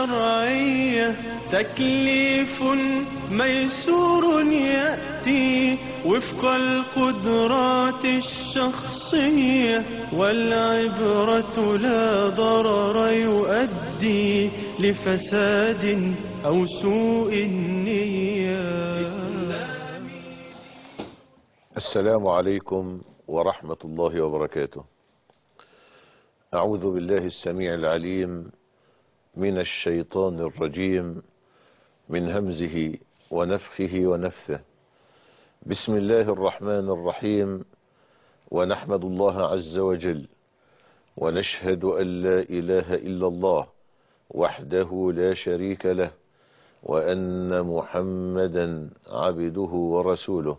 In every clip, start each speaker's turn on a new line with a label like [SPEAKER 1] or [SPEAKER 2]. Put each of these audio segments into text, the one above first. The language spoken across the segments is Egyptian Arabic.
[SPEAKER 1] الشرعية تكليف ميسور يأتي وفق القدرات الشخصية والعبرة لا ضرر يؤدي لفساد أو سوء النية
[SPEAKER 2] السلام عليكم ورحمة الله وبركاته أعوذ بالله السميع العليم من الشيطان الرجيم من همزه ونفخه ونفثه بسم الله الرحمن الرحيم ونحمد الله عز وجل ونشهد أن لا إله إلا الله وحده لا شريك له وأن محمدا عبده ورسوله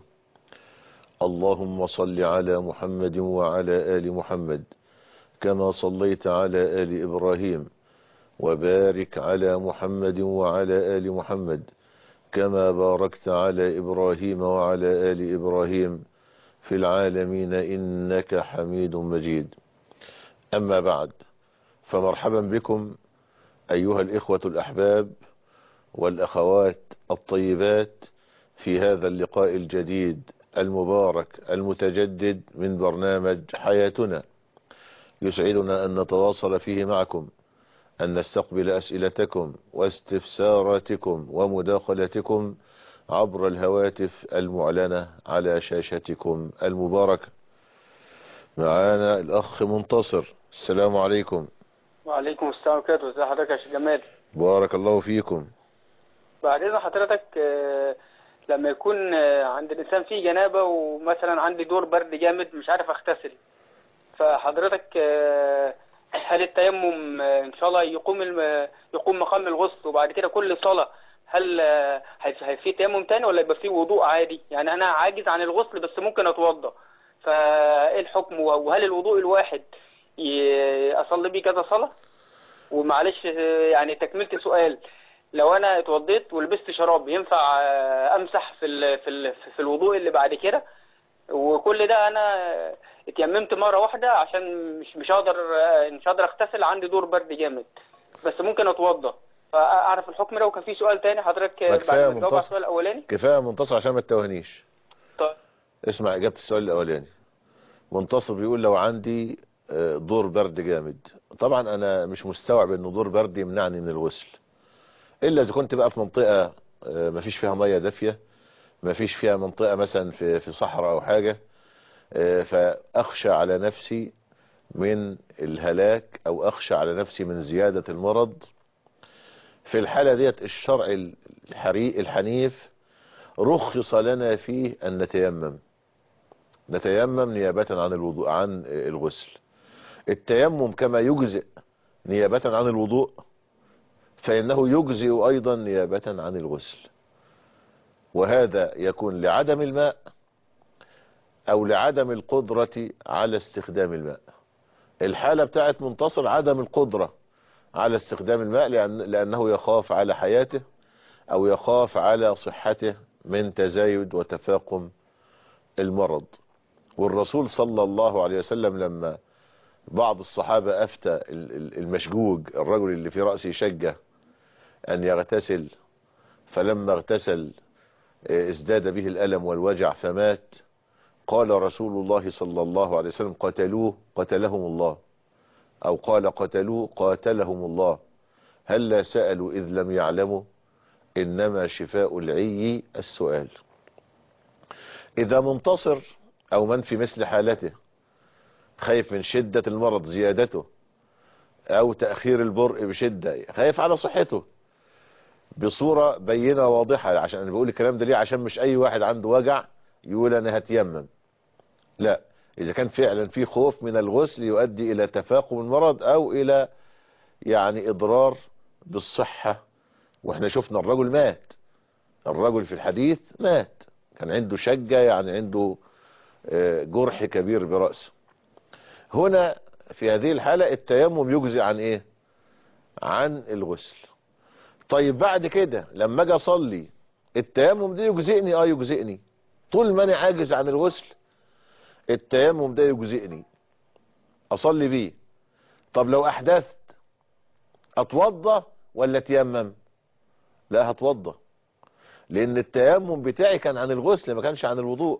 [SPEAKER 2] اللهم صل على محمد وعلى آل محمد كما صليت على آل إبراهيم وبارك على محمد وعلى آل محمد كما باركت على إبراهيم وعلى آل إبراهيم في العالمين إنك حميد مجيد أما بعد فمرحبا بكم أيها الإخوة الأحباب والأخوات الطيبات في هذا اللقاء الجديد المبارك المتجدد من برنامج حياتنا يسعدنا أن نتواصل فيه معكم أن نستقبل أسئلتكم واستفساراتكم ومداخلتكم عبر الهواتف المعلنة على شاشتكم المباركة معانا الأخ منتصر السلام عليكم
[SPEAKER 3] وعليكم السلام ورحمة الله ازي حضرتك يا شيخ جمال
[SPEAKER 2] بارك الله فيكم
[SPEAKER 3] بعد اذن حضرتك آه، لما يكون آه، عند الانسان فيه جنابه ومثلا عندي دور برد جامد مش عارف اغتسل فحضرتك آه، هل التيمم آه، ان شاء الله يقوم الم- يقوم مقام الغسل وبعد كده كل صلاه هل آه، هيف- هي في تيمم تاني ولا يبقى فيه وضوء عادي يعني انا عاجز عن الغسل بس ممكن اتوضا فايه الحكم وهل الوضوء الواحد ي- اصلي بيه كذا صلاه ومعلش آه، يعني تكملة سؤال لو انا اتوضيت ولبست شراب ينفع آه، امسح في ال في ال في الوضوء اللي بعد كده وكل ده انا اتيممت مرة واحدة عشان مش مش هقدر آه، مش هقدر اغتسل عندي دور برد جامد بس ممكن اتوضى فاعرف الحكم ده وكان في سؤال تاني حضرتك
[SPEAKER 2] ما
[SPEAKER 3] آه،
[SPEAKER 2] كفاية
[SPEAKER 3] بعد ما تجاوب على
[SPEAKER 2] منتصر.
[SPEAKER 3] السؤال الاولاني
[SPEAKER 2] كفاية منتصر عشان ما تتوهنيش
[SPEAKER 3] طيب
[SPEAKER 2] اسمع إجابة السؤال الأولاني منتصر بيقول لو عندي آه، دور برد جامد طبعا أنا مش مستوعب إنه دور برد يمنعني من الغسل إلا إذا كنت بقى في منطقة آه، مفيش فيها مية دافية مفيش فيها منطقة مثلا في في صحراء أو حاجة آه، فأخشى على نفسي من الهلاك أو أخشى على نفسي من زيادة المرض في الحالة ديت الشرع الحريق الحنيف رخص لنا فيه أن نتيمم نتيمم نيابة عن الوضوء عن الغسل التيمم كما يجزئ نيابة عن الوضوء فإنه يجزئ أيضا نيابة عن الغسل وهذا يكون لعدم الماء أو لعدم القدرة على استخدام الماء الحالة بتاعت منتصر عدم القدرة على استخدام الماء لأن لأنه يخاف على حياته أو يخاف على صحته من تزايد وتفاقم المرض والرسول صلى الله عليه وسلم لما بعض الصحابة أفتى ال- ال- المشجوج الرجل اللي في رأسه شجة أن يغتسل فلما اغتسل آه، ازداد به الألم والوجع فمات قال رسول الله صلى الله عليه وسلم قتلوه قتلهم الله أو قال قتلوه قاتلهم الله هلا سألوا إذ لم يعلموا إنما شفاء العي السؤال إذا منتصر أو من في مثل حالته خايف من شدة المرض زيادته أو تأخير البرء بشدة خايف على صحته بصورة بينة واضحة عشان أنا بقول الكلام ده ليه عشان مش أي واحد عنده وجع يقول أنا هتيمم لا إذا كان فعلا في خوف من الغسل يؤدي إلى تفاقم المرض أو إلى يعني إضرار بالصحة واحنا شفنا الرجل مات الرجل في الحديث مات كان عنده شجة يعني عنده آه، جرح كبير برأسه هنا في هذه الحالة التيمم يجزي عن ايه عن الغسل طيب بعد كده لما اجي اصلي التيمم ده يجزئني اه يجزئني طول ما انا عاجز عن الغسل التيمم ده يجزئني اصلي بيه طب لو احدثت اتوضى ولا تيمم لا هتوضى لان التيمم بتاعي كان عن الغسل ما كانش عن الوضوء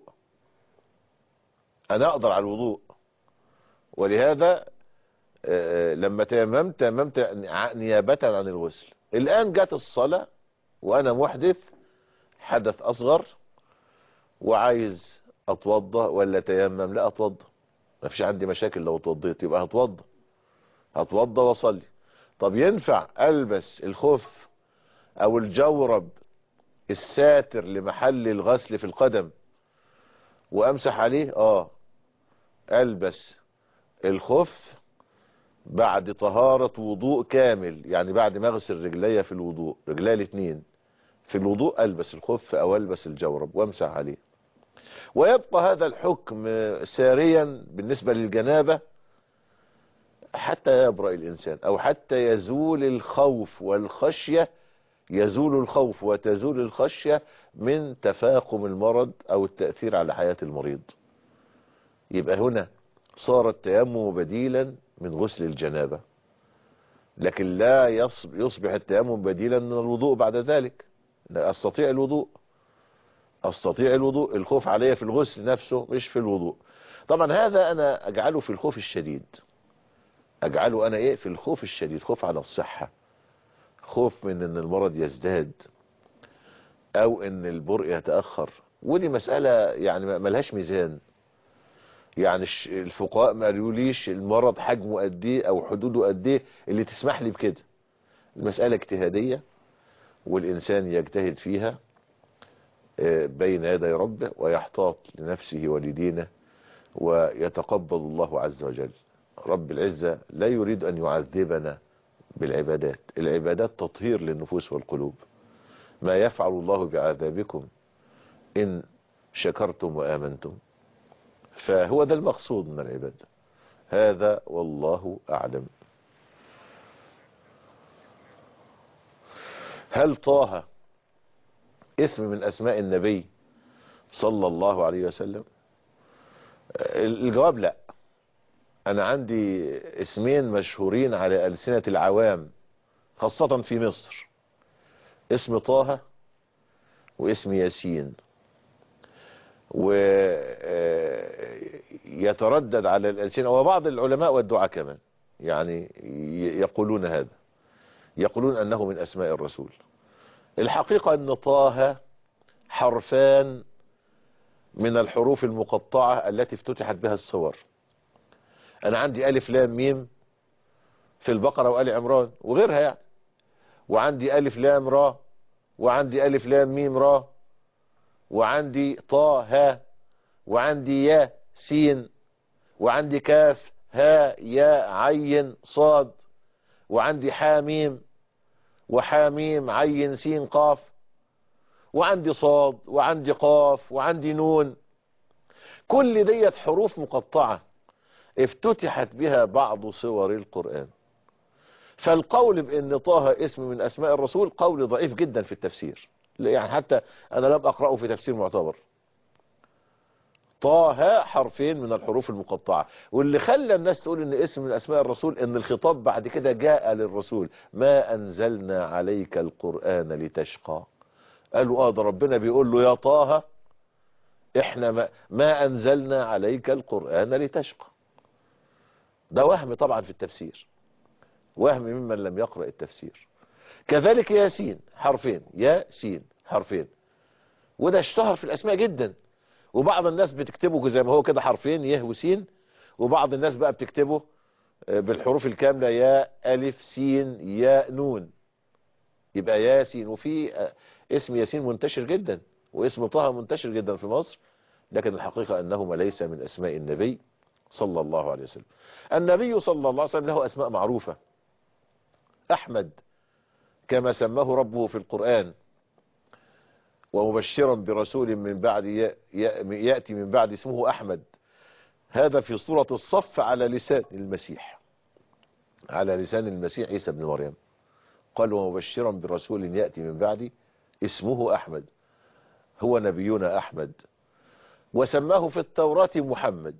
[SPEAKER 2] انا اقدر على الوضوء ولهذا آه، لما تيممت تيممت ع- نيابة عن الغسل الان جت الصلاة وانا محدث حدث اصغر وعايز اتوضى ولا تيمم لا اتوضى ما فيش عندي مشاكل لو اتوضيت يبقى هتوضى هتوضى واصلي طب ينفع البس الخف او الجورب الساتر لمحل الغسل في القدم وامسح عليه اه البس الخف بعد طهارة وضوء كامل يعني بعد ما اغسل رجليا في الوضوء رجليا الاثنين في الوضوء البس الخف او البس الجورب وامسح عليه ويبقى هذا الحكم ساريا بالنسبة للجنابة حتى يبرأ الإنسان أو حتى يزول الخوف والخشية يزول الخوف وتزول الخشية من تفاقم المرض أو التأثير على حياة المريض يبقى هنا صار التيمم بديلا من غسل الجنابة لكن لا يصب- يصبح التيمم بديلا من الوضوء بعد ذلك لا أستطيع الوضوء استطيع الوضوء الخوف علي في الغسل نفسه مش في الوضوء طبعا هذا انا اجعله في الخوف الشديد اجعله انا ايه في الخوف الشديد خوف على الصحة خوف من ان المرض يزداد او ان البرء يتأخر ودي مسألة يعني ما- ملهاش ميزان يعني الش- الفقهاء ما قالوليش المرض حجمه قد ايه او حدوده قد ايه اللي تسمح لي بكده المسألة اجتهادية والانسان يجتهد فيها بين يدي ربه ويحتاط لنفسه ولدينه ويتقبل الله عز وجل رب العزة لا يريد أن يعذبنا بالعبادات العبادات تطهير للنفوس والقلوب ما يفعل الله بعذابكم إن شكرتم وآمنتم فهو ده المقصود من العبادة هذا والله أعلم هل طه اسم من اسماء النبي صلى الله عليه وسلم الجواب لا انا عندي اسمين مشهورين على ألسنة العوام خاصة في مصر اسم طه واسم ياسين ويتردد على الألسنة وبعض العلماء والدعاء كمان يعني يقولون هذا يقولون أنه من أسماء الرسول الحقيقة أن طه حرفان من الحروف المقطعة التي افتتحت بها الصور أنا عندي ألف لام ميم في البقرة وآل عمران وغيرها يعني وعندي ألف لام را وعندي ألف لام ميم را وعندي طا ها وعندي يا سين وعندي كاف ها يا عين صاد وعندي حاميم وحاميم عين سين قاف وعندي صاد وعندي قاف وعندي نون كل ديت حروف مقطعة افتتحت بها بعض صور القرآن فالقول بان طه اسم من اسماء الرسول قول ضعيف جدا في التفسير يعني حتى انا لم اقرأه في تفسير معتبر طه حرفين من الحروف المقطعة واللي خلى الناس تقول ان اسم من اسماء الرسول ان الخطاب بعد كده جاء للرسول ما انزلنا عليك القرآن لتشقى قالوا اه ده ربنا بيقول له يا طه احنا ما, ما انزلنا عليك القرآن لتشقى ده وهم طبعا في التفسير وهم ممن لم يقرأ التفسير كذلك ياسين حرفين يا سين حرفين وده اشتهر في الاسماء جدا وبعض الناس بتكتبه زي ما هو كده حرفين يه وسين وبعض الناس بقى بتكتبه بالحروف الكاملة يا ألف سين يا نون يبقى ياسين وفي اسم ياسين منتشر جدا واسم طه منتشر جدا في مصر لكن الحقيقة أنهما ليس من أسماء النبي صلى الله عليه وسلم النبي صلى الله عليه وسلم له أسماء معروفة أحمد كما سماه ربه في القرآن ومبشرا برسول من بعد يأتي من بعد اسمه أحمد هذا في سورة الصف على لسان المسيح على لسان المسيح عيسى بن مريم قال ومبشرا برسول يأتي من بعدي اسمه أحمد هو نبينا أحمد وسماه في التوراة محمد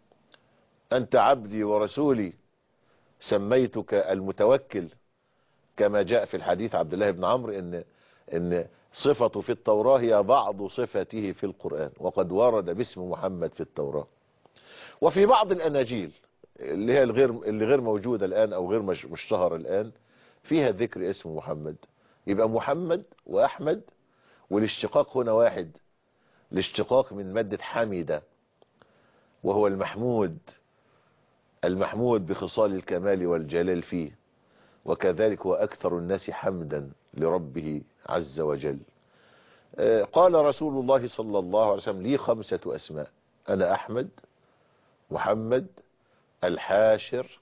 [SPEAKER 2] أنت عبدي ورسولي سميتك المتوكل كما جاء في الحديث عبد الله بن عمرو ان ان صفته في التوراة هي بعض صفته في القرآن وقد ورد باسم محمد في التوراة وفي بعض الاناجيل اللي هي الغير اللي غير موجودة الان او غير مش- مشتهرة الان فيها ذكر اسم محمد يبقى محمد واحمد والاشتقاق هنا واحد الاشتقاق من مادة حمد وهو المحمود المحمود بخصال الكمال والجلال فيه وكذلك هو أكثر الناس حمدا لربه عز وجل آه، قال رسول الله صلى الله عليه وسلم لي خمسة أسماء أنا أحمد محمد الحاشر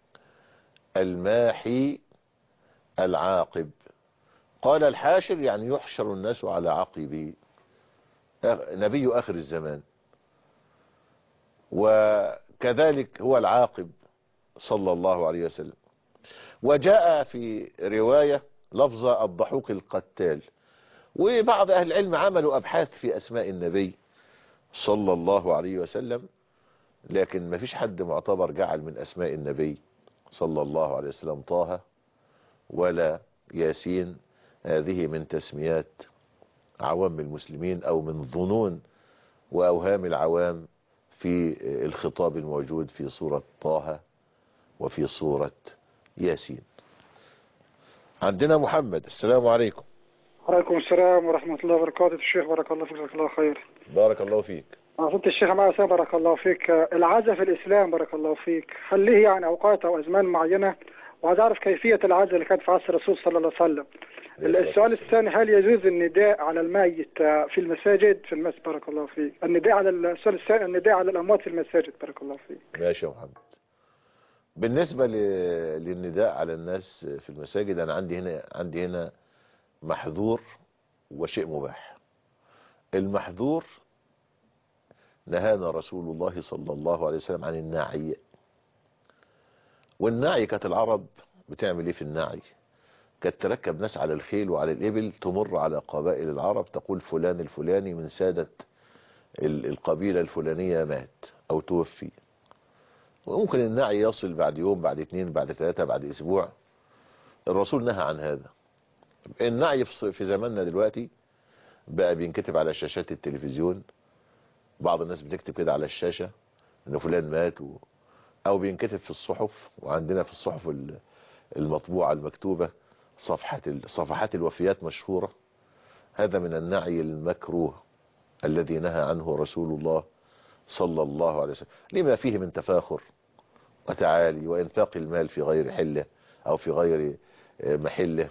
[SPEAKER 2] الماحي العاقب قال الحاشر يعني يحشر الناس على عقبه آه، نبي آخر الزمان وكذلك هو العاقب صلى الله عليه وسلم وجاء في رواية لفظ الضحوك القتال وبعض أهل العلم عملوا أبحاث في أسماء النبي صلى الله عليه وسلم لكن ما فيش حد معتبر جعل من أسماء النبي صلى الله عليه وسلم طه ولا ياسين هذه من تسميات عوام المسلمين أو من ظنون وأوهام العوام في الخطاب الموجود في سورة طه وفي سورة ياسين عندنا محمد السلام عليكم
[SPEAKER 4] وعليكم السلام ورحمة الله وبركاته الشيخ بارك الله فيك جزاك الله خير
[SPEAKER 2] بارك الله فيك
[SPEAKER 4] أعطيت الشيخ معي سنة بارك الله فيك العزة في الإسلام بارك الله فيك هل له يعني أوقات أو أزمان معينة وعايز أعرف كيفية العزة اللي كانت في عصر الرسول صلى الله عليه وسلم السؤال الثاني هل يجوز النداء على الميت في المساجد في المسجد بارك الله فيك النداء على السؤال الثاني النداء على الأموات في المساجد بارك الله فيك
[SPEAKER 2] ماشي يا محمد بالنسبة ل- للنداء على الناس في المساجد أنا عندي هنا عندي هنا محذور وشيء مباح المحذور نهانا رسول الله صلى الله عليه وسلم عن الناعي والناعي كانت العرب بتعمل ايه في الناعي كانت تركب ناس على الخيل وعلى الإبل تمر على قبائل العرب تقول فلان الفلاني من سادة ال- القبيلة الفلانية مات أو توفي وممكن النعي يصل بعد يوم بعد اتنين بعد ثلاثة بعد اسبوع الرسول نهى عن هذا النعي في ص- في زماننا دلوقتي بقى بينكتب على شاشات التلفزيون بعض الناس بتكتب كده على الشاشة ان فلان مات و... او بينكتب في الصحف وعندنا في الصحف ال- المطبوعة المكتوبة صفحة ال- صفحات الوفيات مشهورة هذا من النعي المكروه الذي نهى عنه رسول الله صلى الله عليه وسلم لما فيه من تفاخر وتعالي وإنفاق المال في غير حله أو في غير آه، محله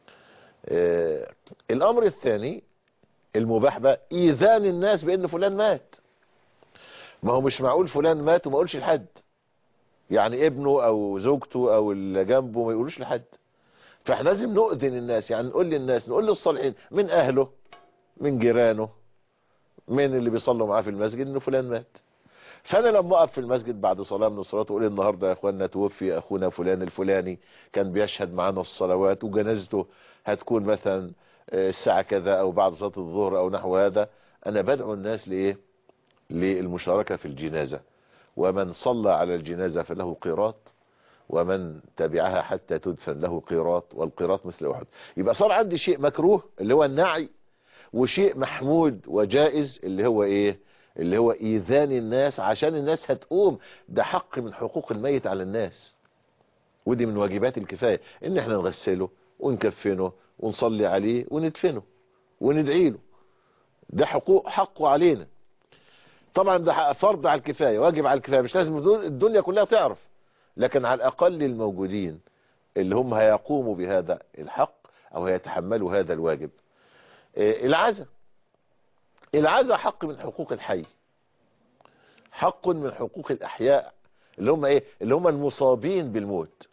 [SPEAKER 2] آه، الأمر الثاني المباح بقى إيذان الناس بأن فلان مات ما هو مش معقول فلان مات وما يقولش لحد يعني ابنه أو زوجته أو اللي جنبه ما يقولوش لحد فاحنا لازم نؤذن الناس يعني نقول للناس نقول للصالحين من أهله من جيرانه من اللي بيصلوا معاه في المسجد انه فلان مات فانا لما اقف في المسجد بعد صلاه من الصلاه واقول النهارده يا اخواننا توفي اخونا فلان الفلاني كان بيشهد معانا الصلوات وجنازته هتكون مثلا آه، الساعه كذا او بعد صلاه الظهر او نحو هذا انا بدعو الناس لايه للمشاركه في الجنازه ومن صلى على الجنازه فله قيراط ومن تبعها حتى تدفن له قيراط والقيراط مثل احد يبقى صار عندي شيء مكروه اللي هو النعي وشيء محمود وجائز اللي هو ايه اللي هو ايذان الناس عشان الناس هتقوم ده حق من حقوق الميت على الناس ودي من واجبات الكفاية ان احنا نغسله ونكفنه ونصلي عليه وندفنه وندعي له ده حقوق حقه علينا طبعا ده حق- فرض على الكفاية واجب على الكفاية مش لازم الدول- الدنيا كلها تعرف لكن على الاقل الموجودين اللي هم هيقوموا بهذا الحق او هيتحملوا هذا الواجب إيه، العزاء العزاء حق من حقوق الحي حق من حقوق الأحياء اللي هم ايه اللي هم المصابين بالموت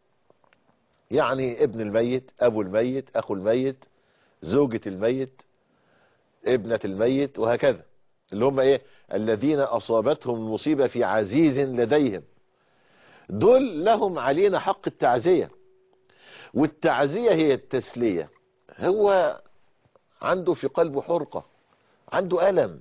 [SPEAKER 2] يعني ابن الميت ابو الميت اخو الميت زوجة الميت ابنة الميت وهكذا اللي هم ايه الذين اصابتهم المصيبة في عزيز لديهم دول لهم علينا حق التعزية والتعزية هي التسلية هو عنده في قلبه حرقة عنده ألم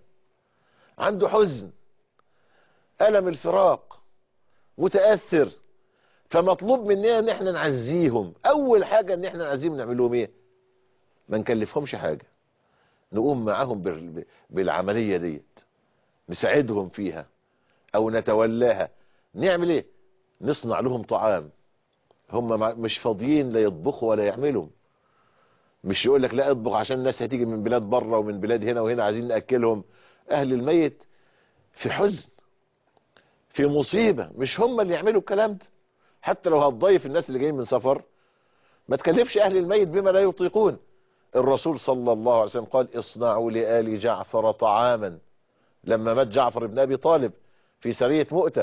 [SPEAKER 2] عنده حزن ألم الفراق متأثر فمطلوب مننا ان احنا نعزيهم اول حاجة ان احنا نعزيهم نعمل لهم ايه ما نكلفهمش حاجة نقوم معاهم بال- بالعملية ديت نساعدهم فيها او نتولاها نعمل ايه نصنع لهم طعام هم مع- مش فاضيين لا يطبخوا ولا يعملوا مش يقول لك لا اطبخ عشان الناس هتيجي من بلاد بره ومن بلاد هنا وهنا عايزين ناكلهم اهل الميت في حزن في مصيبة مش هم اللي يعملوا الكلام ده حتى لو هتضيف الناس اللي جايين من سفر ما تكلفش اهل الميت بما لا يطيقون الرسول صلى الله عليه وسلم قال اصنعوا لآل جعفر طعاما لما مات جعفر بن ابي طالب في سرية مؤتة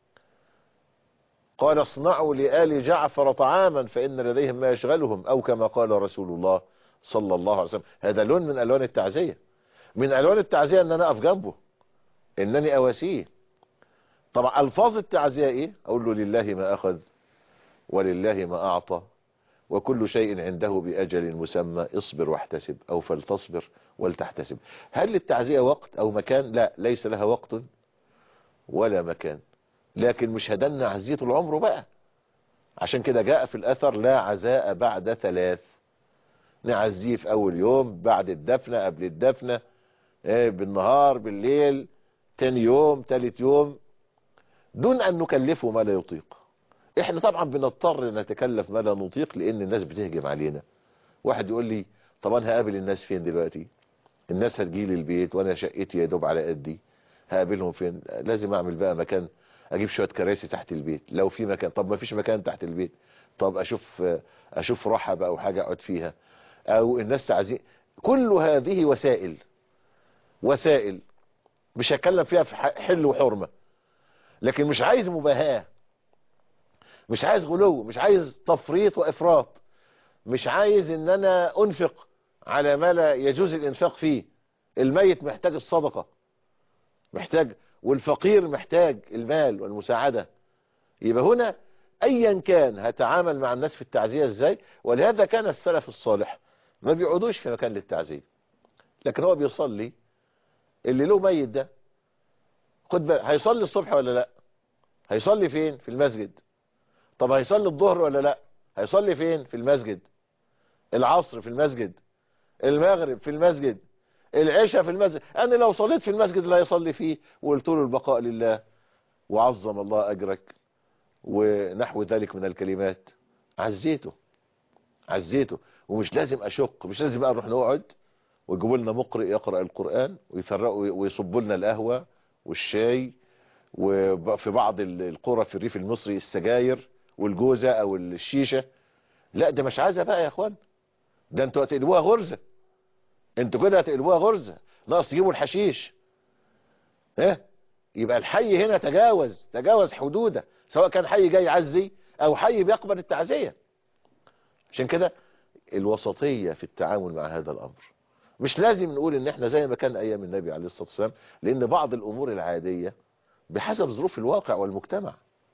[SPEAKER 2] قال اصنعوا لآل جعفر طعاما فإن لديهم ما يشغلهم أو كما قال رسول الله صلى الله عليه وسلم هذا لون من ألوان التعزية من ألوان التعزية أن أنا أقف جنبه إنني أواسيه طبعا ألفاظ التعزية إيه أقول له لله ما أخذ ولله ما أعطى وكل شيء عنده بأجل مسمى اصبر واحتسب أو فلتصبر ولتحتسب هل للتعزية وقت أو مكان لا ليس لها وقت ولا مكان لكن مش هدلنا عزية العمر بقى عشان كده جاء في الأثر لا عزاء بعد ثلاث نعزيه في أول يوم بعد الدفنة قبل الدفنة إيه، بالنهار بالليل تاني يوم تالت يوم دون أن نكلفه ما لا يطيق احنا طبعا بنضطر نتكلف ما لا نطيق لأن الناس بتهجم علينا واحد يقول لي طب انا هقابل الناس فين دلوقتي الناس هتجيلي البيت وانا شقتي يا دوب على قدي هقابلهم فين لازم اعمل بقى مكان اجيب شويه كراسي تحت البيت لو في مكان طب ما فيش مكان تحت البيت طب اشوف اشوف رحب او حاجه اقعد فيها او الناس تعزي كل هذه وسائل وسائل مش هتكلم فيها في ح- حل وحرمه لكن مش عايز مباهاه مش عايز غلو مش عايز تفريط وافراط مش عايز ان انا انفق على ما لا يجوز الانفاق فيه الميت محتاج الصدقة محتاج والفقير محتاج المال والمساعدة يبقى هنا ايا كان هتعامل مع الناس في التعزية ازاي ولهذا كان السلف الصالح ما بيقعدوش في مكان للتعزية لكن هو بيصلي اللي له ميت ده خد بالك هيصلي الصبح ولا لا هيصلي فين في المسجد طب هيصلي الظهر ولا لا هيصلي فين في المسجد العصر في المسجد المغرب في المسجد العشاء في المسجد انا لو صليت في المسجد لا يصلي فيه وقلت له البقاء لله وعظم الله اجرك ونحو ذلك من الكلمات عزيته عزيته ومش لازم اشق مش لازم بقى نروح نقعد ويجيبوا لنا مقرئ يقرأ القرآن ويفرقوا ويصبوا لنا القهوة والشاي وفي بعض ال- القرى في الريف المصري السجاير والجوزة او الشيشة لا ده مش عايزة بقى يا اخوان ده انتوا هتقلبوها غرزة انتوا كده هتقلبوها غرزة ناقص تجيبوا الحشيش ها يبقى الحي هنا تجاوز تجاوز حدوده سواء كان حي جاي يعزي او حي بيقبل التعزية عشان كده الوسطية في التعامل مع هذا الامر مش لازم نقول ان احنا زي ما كان ايام النبي عليه الصلاة والسلام لان بعض الامور العادية بحسب ظروف الواقع والمجتمع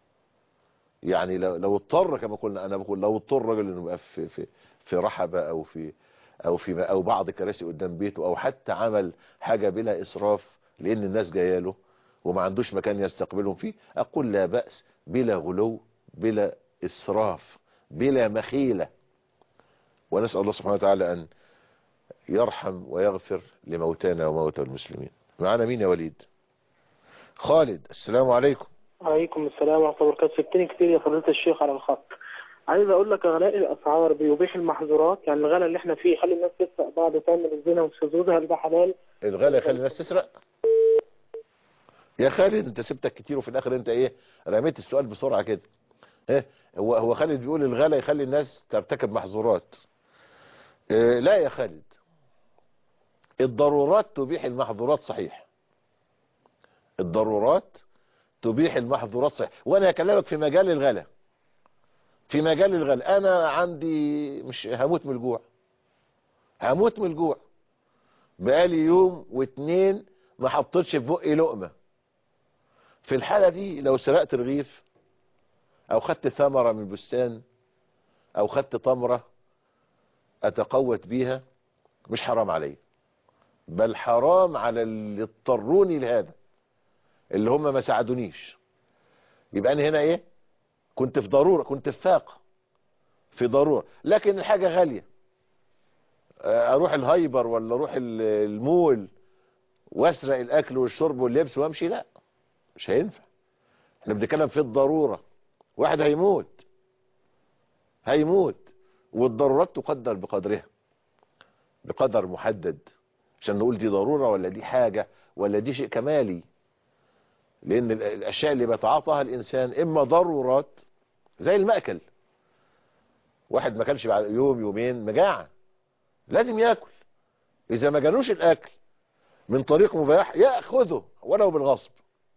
[SPEAKER 2] يعني لو لو اضطر كما قلنا انا بقول لو اضطر راجل انه يبقى في في في رحبه او في او في او بعض كراسي قدام بيته او حتى عمل حاجه بلا اسراف لان الناس جايه له وما عندوش مكان يستقبلهم فيه اقول لا باس بلا غلو بلا اسراف بلا مخيله ونسال الله سبحانه وتعالى ان يرحم ويغفر لموتانا وموتى المسلمين معنا مين يا وليد خالد السلام عليكم
[SPEAKER 5] عليكم السلام ورحمة الله وبركاته سبتني كتير يا فضيلة الشيخ على الخط عايز اقول لك غلاء الاسعار بيبيح المحظورات يعني الغلاء اللي احنا فيه يخلي الناس تسرق بعض تعمل الزنا والشذوذ هل ده حلال؟
[SPEAKER 2] الغلا يخلي الناس تسرق يا خالد انت سبتك كتير وفي الاخر انت ايه رميت السؤال بسرعة كده ايه هو هو خالد بيقول الغلا يخلي الناس ترتكب محظورات اه لا يا خالد الضرورات تبيح المحظورات صحيح الضرورات تبيح المحظورات صحيح وانا هكلمك في مجال الغلا في مجال الغلا انا عندي مش هموت من الجوع هموت من الجوع بقالي يوم واتنين ما حطيتش في بقي لقمة في الحالة دي لو سرقت رغيف او خدت ثمرة من البستان او خدت تمرة اتقوت بيها مش حرام علي بل حرام على اللي اضطروني لهذا اللي هم ما ساعدونيش يبقى انا هنا ايه كنت في ضرورة كنت في فاقة في ضرورة لكن الحاجة غالية آه، اروح الهايبر ولا اروح ال- المول واسرق الاكل والشرب واللبس وامشي لا مش هينفع احنا بنتكلم في الضرورة واحد هيموت هيموت والضرورات تقدر بقدرها بقدر محدد عشان نقول دي ضرورة ولا دي حاجة ولا دي شيء كمالي لان ال- الاشياء اللي بيتعاطاها الانسان اما ضرورات زي المأكل واحد ما كانش بعد يوم يومين مجاعة لازم ياكل اذا ما جالوش الاكل من طريق مباح ياخذه ولو بالغصب